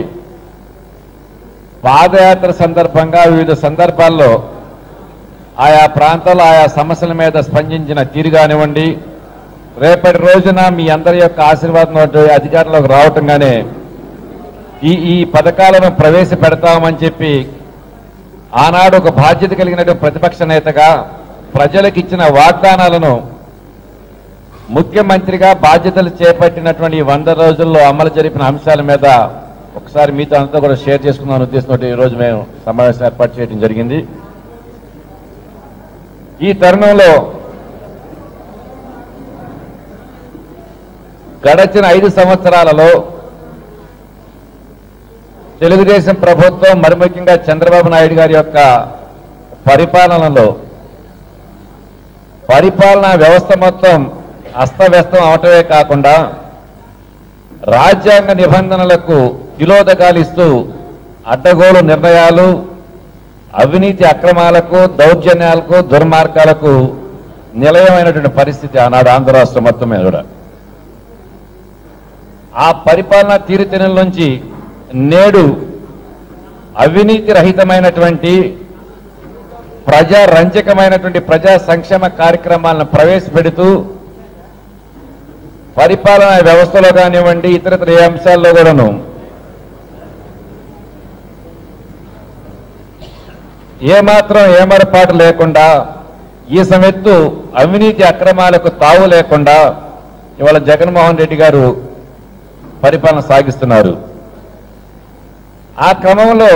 పాదయాత్ర సందర్భంగా వివిధ సందర్భాల్లో ఆయా ప్రాంతాల్లో ఆయా సమస్యల మీద స్పందించిన తీరు కానివ్వండి రేపటి రోజున మీ అందరి యొక్క ఆశీర్వాదం అధికారంలోకి రావటంగానే ఈ ఈ పథకాలను ప్రవేశపెడతామని చెప్పి ఆనాడు ఒక బాధ్యత కలిగినటువంటి ప్రతిపక్ష నేతగా ప్రజలకు ఇచ్చిన వాగ్దానాలను ముఖ్యమంత్రిగా బాధ్యతలు చేపట్టినటువంటి ఈ వంద రోజుల్లో అమలు జరిపిన అంశాల మీద ఒకసారి మీతో అంతా కూడా షేర్ చేసుకుందాం ఉద్దేశంతో ఈరోజు మేము సమావేశం ఏర్పాటు చేయడం జరిగింది ఈ తరుణంలో గడచిన ఐదు సంవత్సరాలలో తెలుగుదేశం ప్రభుత్వం మరి ముఖ్యంగా చంద్రబాబు నాయుడు గారి యొక్క పరిపాలనలో పరిపాలనా వ్యవస్థ మొత్తం అస్తవ్యస్తం అవటమే కాకుండా రాజ్యాంగ నిబంధనలకు తిలోదకాలు ఇస్తూ అడ్డగోలు నిర్ణయాలు అవినీతి అక్రమాలకు దౌర్జన్యాలకు దుర్మార్గాలకు నిలయమైనటువంటి పరిస్థితి ఆనాడు ఆంధ్ర రాష్ట్రం మొత్తం మీద కూడా ఆ పరిపాలనా తీరుతెన్నుల నుంచి నేడు అవినీతి రహితమైనటువంటి ప్రజా రంజకమైనటువంటి ప్రజా సంక్షేమ కార్యక్రమాలను ప్రవేశపెడుతూ పరిపాలనా వ్యవస్థలో కానివ్వండి ఇతరత్ర ఏ అంశాల్లో కూడాను ఏమాత్రం ఏమరపాటు లేకుండా ఈ సమెత్తు అవినీతి అక్రమాలకు తావు లేకుండా ఇవాళ జగన్మోహన్ రెడ్డి గారు పరిపాలన సాగిస్తున్నారు ఆ క్రమంలో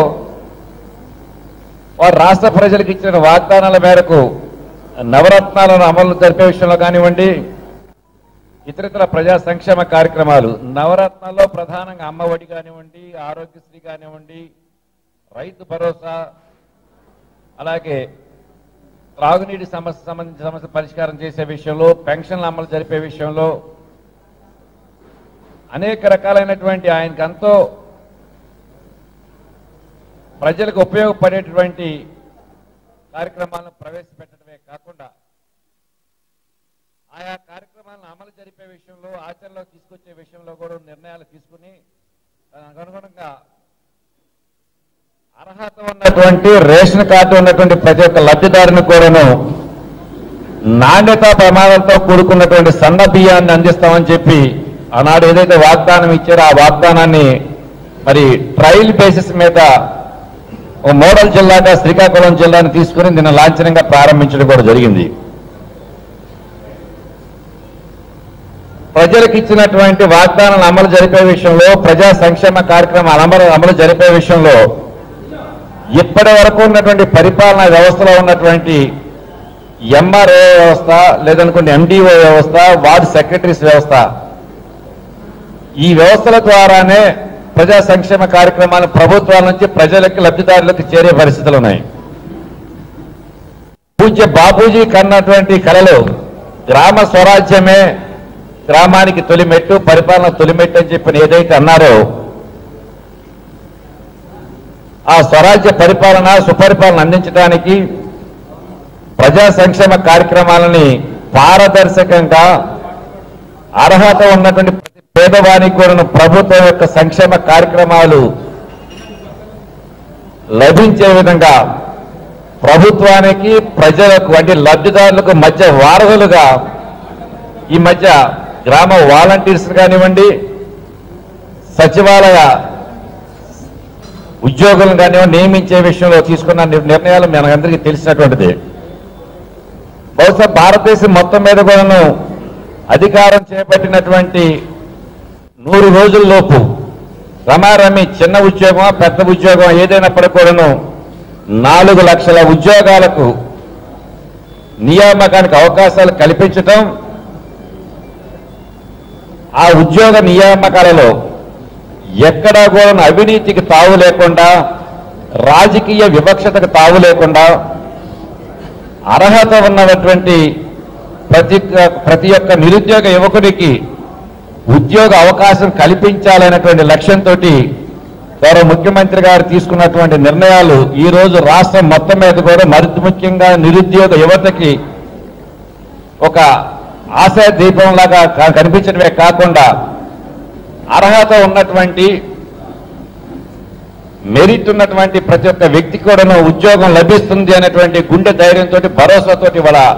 వారు రాష్ట్ర ప్రజలకు ఇచ్చిన వాగ్దానాల మేరకు నవరత్నాలను అమలు జరిపే విషయంలో కానివ్వండి ఇతరితర ప్రజా సంక్షేమ కార్యక్రమాలు నవరత్నాల్లో ప్రధానంగా అమ్మ ఒడి కానివ్వండి ఆరోగ్యశ్రీ కానివ్వండి రైతు భరోసా అలాగే త్రాగునీటి సమస్య సంబంధించిన సమస్య పరిష్కారం చేసే విషయంలో పెన్షన్ల అమలు జరిపే విషయంలో అనేక రకాలైనటువంటి ఆయనకు ఎంతో ప్రజలకు ఉపయోగపడేటువంటి కార్యక్రమాలను ప్రవేశపెట్టడమే కాకుండా ఆయా కార్యక్రమాలను అమలు జరిపే విషయంలో ఆచరణలో తీసుకొచ్చే విషయంలో కూడా నిర్ణయాలు తీసుకుని దానికి అనుగుణంగా అర్హత ఉన్నటువంటి రేషన్ కార్డు ఉన్నటువంటి ప్రతి ఒక్క లబ్ధిదారుని కూడాను నాణ్యత ప్రమాదాలతో కూడుకున్నటువంటి సన్న బియ్యాన్ని అందిస్తామని చెప్పి ఆనాడు ఏదైతే వాగ్దానం ఇచ్చారో ఆ వాగ్దానాన్ని మరి ట్రయల్ బేసిస్ మీద ఓ మోడల్ జిల్లాగా శ్రీకాకుళం జిల్లాని తీసుకుని నిన్న లాంఛనంగా ప్రారంభించడం కూడా జరిగింది ప్రజలకు ఇచ్చినటువంటి వాగ్దానాలను అమలు జరిపే విషయంలో ప్రజా సంక్షేమ కార్యక్రమాలు అమలు అమలు జరిపే విషయంలో ఇప్పటి వరకు ఉన్నటువంటి పరిపాలనా వ్యవస్థలో ఉన్నటువంటి ఎంఆర్ఓ వ్యవస్థ లేదనుకోండి ఎండిఓ వ్యవస్థ వార్డు సెక్రటరీస్ వ్యవస్థ ఈ వ్యవస్థల ద్వారానే ప్రజా సంక్షేమ కార్యక్రమాలు ప్రభుత్వాల నుంచి ప్రజలకి లబ్ధిదారులకు చేరే పరిస్థితులు ఉన్నాయి పూజ్య బాపూజీ కన్నటువంటి కళలు గ్రామ స్వరాజ్యమే గ్రామానికి తొలిమెట్టు పరిపాలన తొలిమెట్టు అని చెప్పిన ఏదైతే అన్నారో ఆ స్వరాజ్య పరిపాలన సుపరిపాలన అందించడానికి ప్రజా సంక్షేమ కార్యక్రమాలని పారదర్శకంగా అర్హత ఉన్నటువంటి ప్రతి పేదవానికి కూడా ప్రభుత్వం యొక్క సంక్షేమ కార్యక్రమాలు లభించే విధంగా ప్రభుత్వానికి ప్రజలకు అంటే లబ్ధిదారులకు మధ్య వారధులుగా ఈ మధ్య గ్రామ వాలంటీర్స్ కానివ్వండి సచివాలయ ఉద్యోగులను కానివ్వండి నియమించే విషయంలో తీసుకున్న నిర్- నిర్ణయాలు మనందరికీ తెలిసినటువంటిది బహుశా భారతదేశం మొత్తం మీద కూడాను అధికారం చేపట్టినటువంటి నూరు రోజుల లోపు రమారమి చిన్న ఉద్యోగమా పెద్ద ఉద్యోగమా ఏదైనప్పటికీ కూడాను నాలుగు లక్షల ఉద్యోగాలకు నియామకానికి అవకాశాలు కల్పించటం ఆ ఉద్యోగ నియామకాలలో ఎక్కడా కూడా అవినీతికి తావు లేకుండా రాజకీయ వివక్షతకు తావు లేకుండా అర్హత ఉన్నటువంటి ప్రతి ప్రతి ఒక్క నిరుద్యోగ యువకుడికి ఉద్యోగ అవకాశం కల్పించాలనేటువంటి లక్ష్యంతో గౌరవ ముఖ్యమంత్రి గారు తీసుకున్నటువంటి నిర్ణయాలు ఈ రోజు రాష్ట్రం మొత్తం మీద కూడా మరింత ముఖ్యంగా నిరుద్యోగ యువతకి ఒక ఆశా దీపంలాగా క- కనిపించడమే కాకుండా అర్హత ఉన్నటువంటి మెరిట్ ఉన్నటువంటి ప్రతి ఒక్క వ్యక్తి కూడాను ఉద్యోగం లభిస్తుంది అనేటువంటి గుండె ధైర్యంతో భరోసాతోటి వాళ్ళ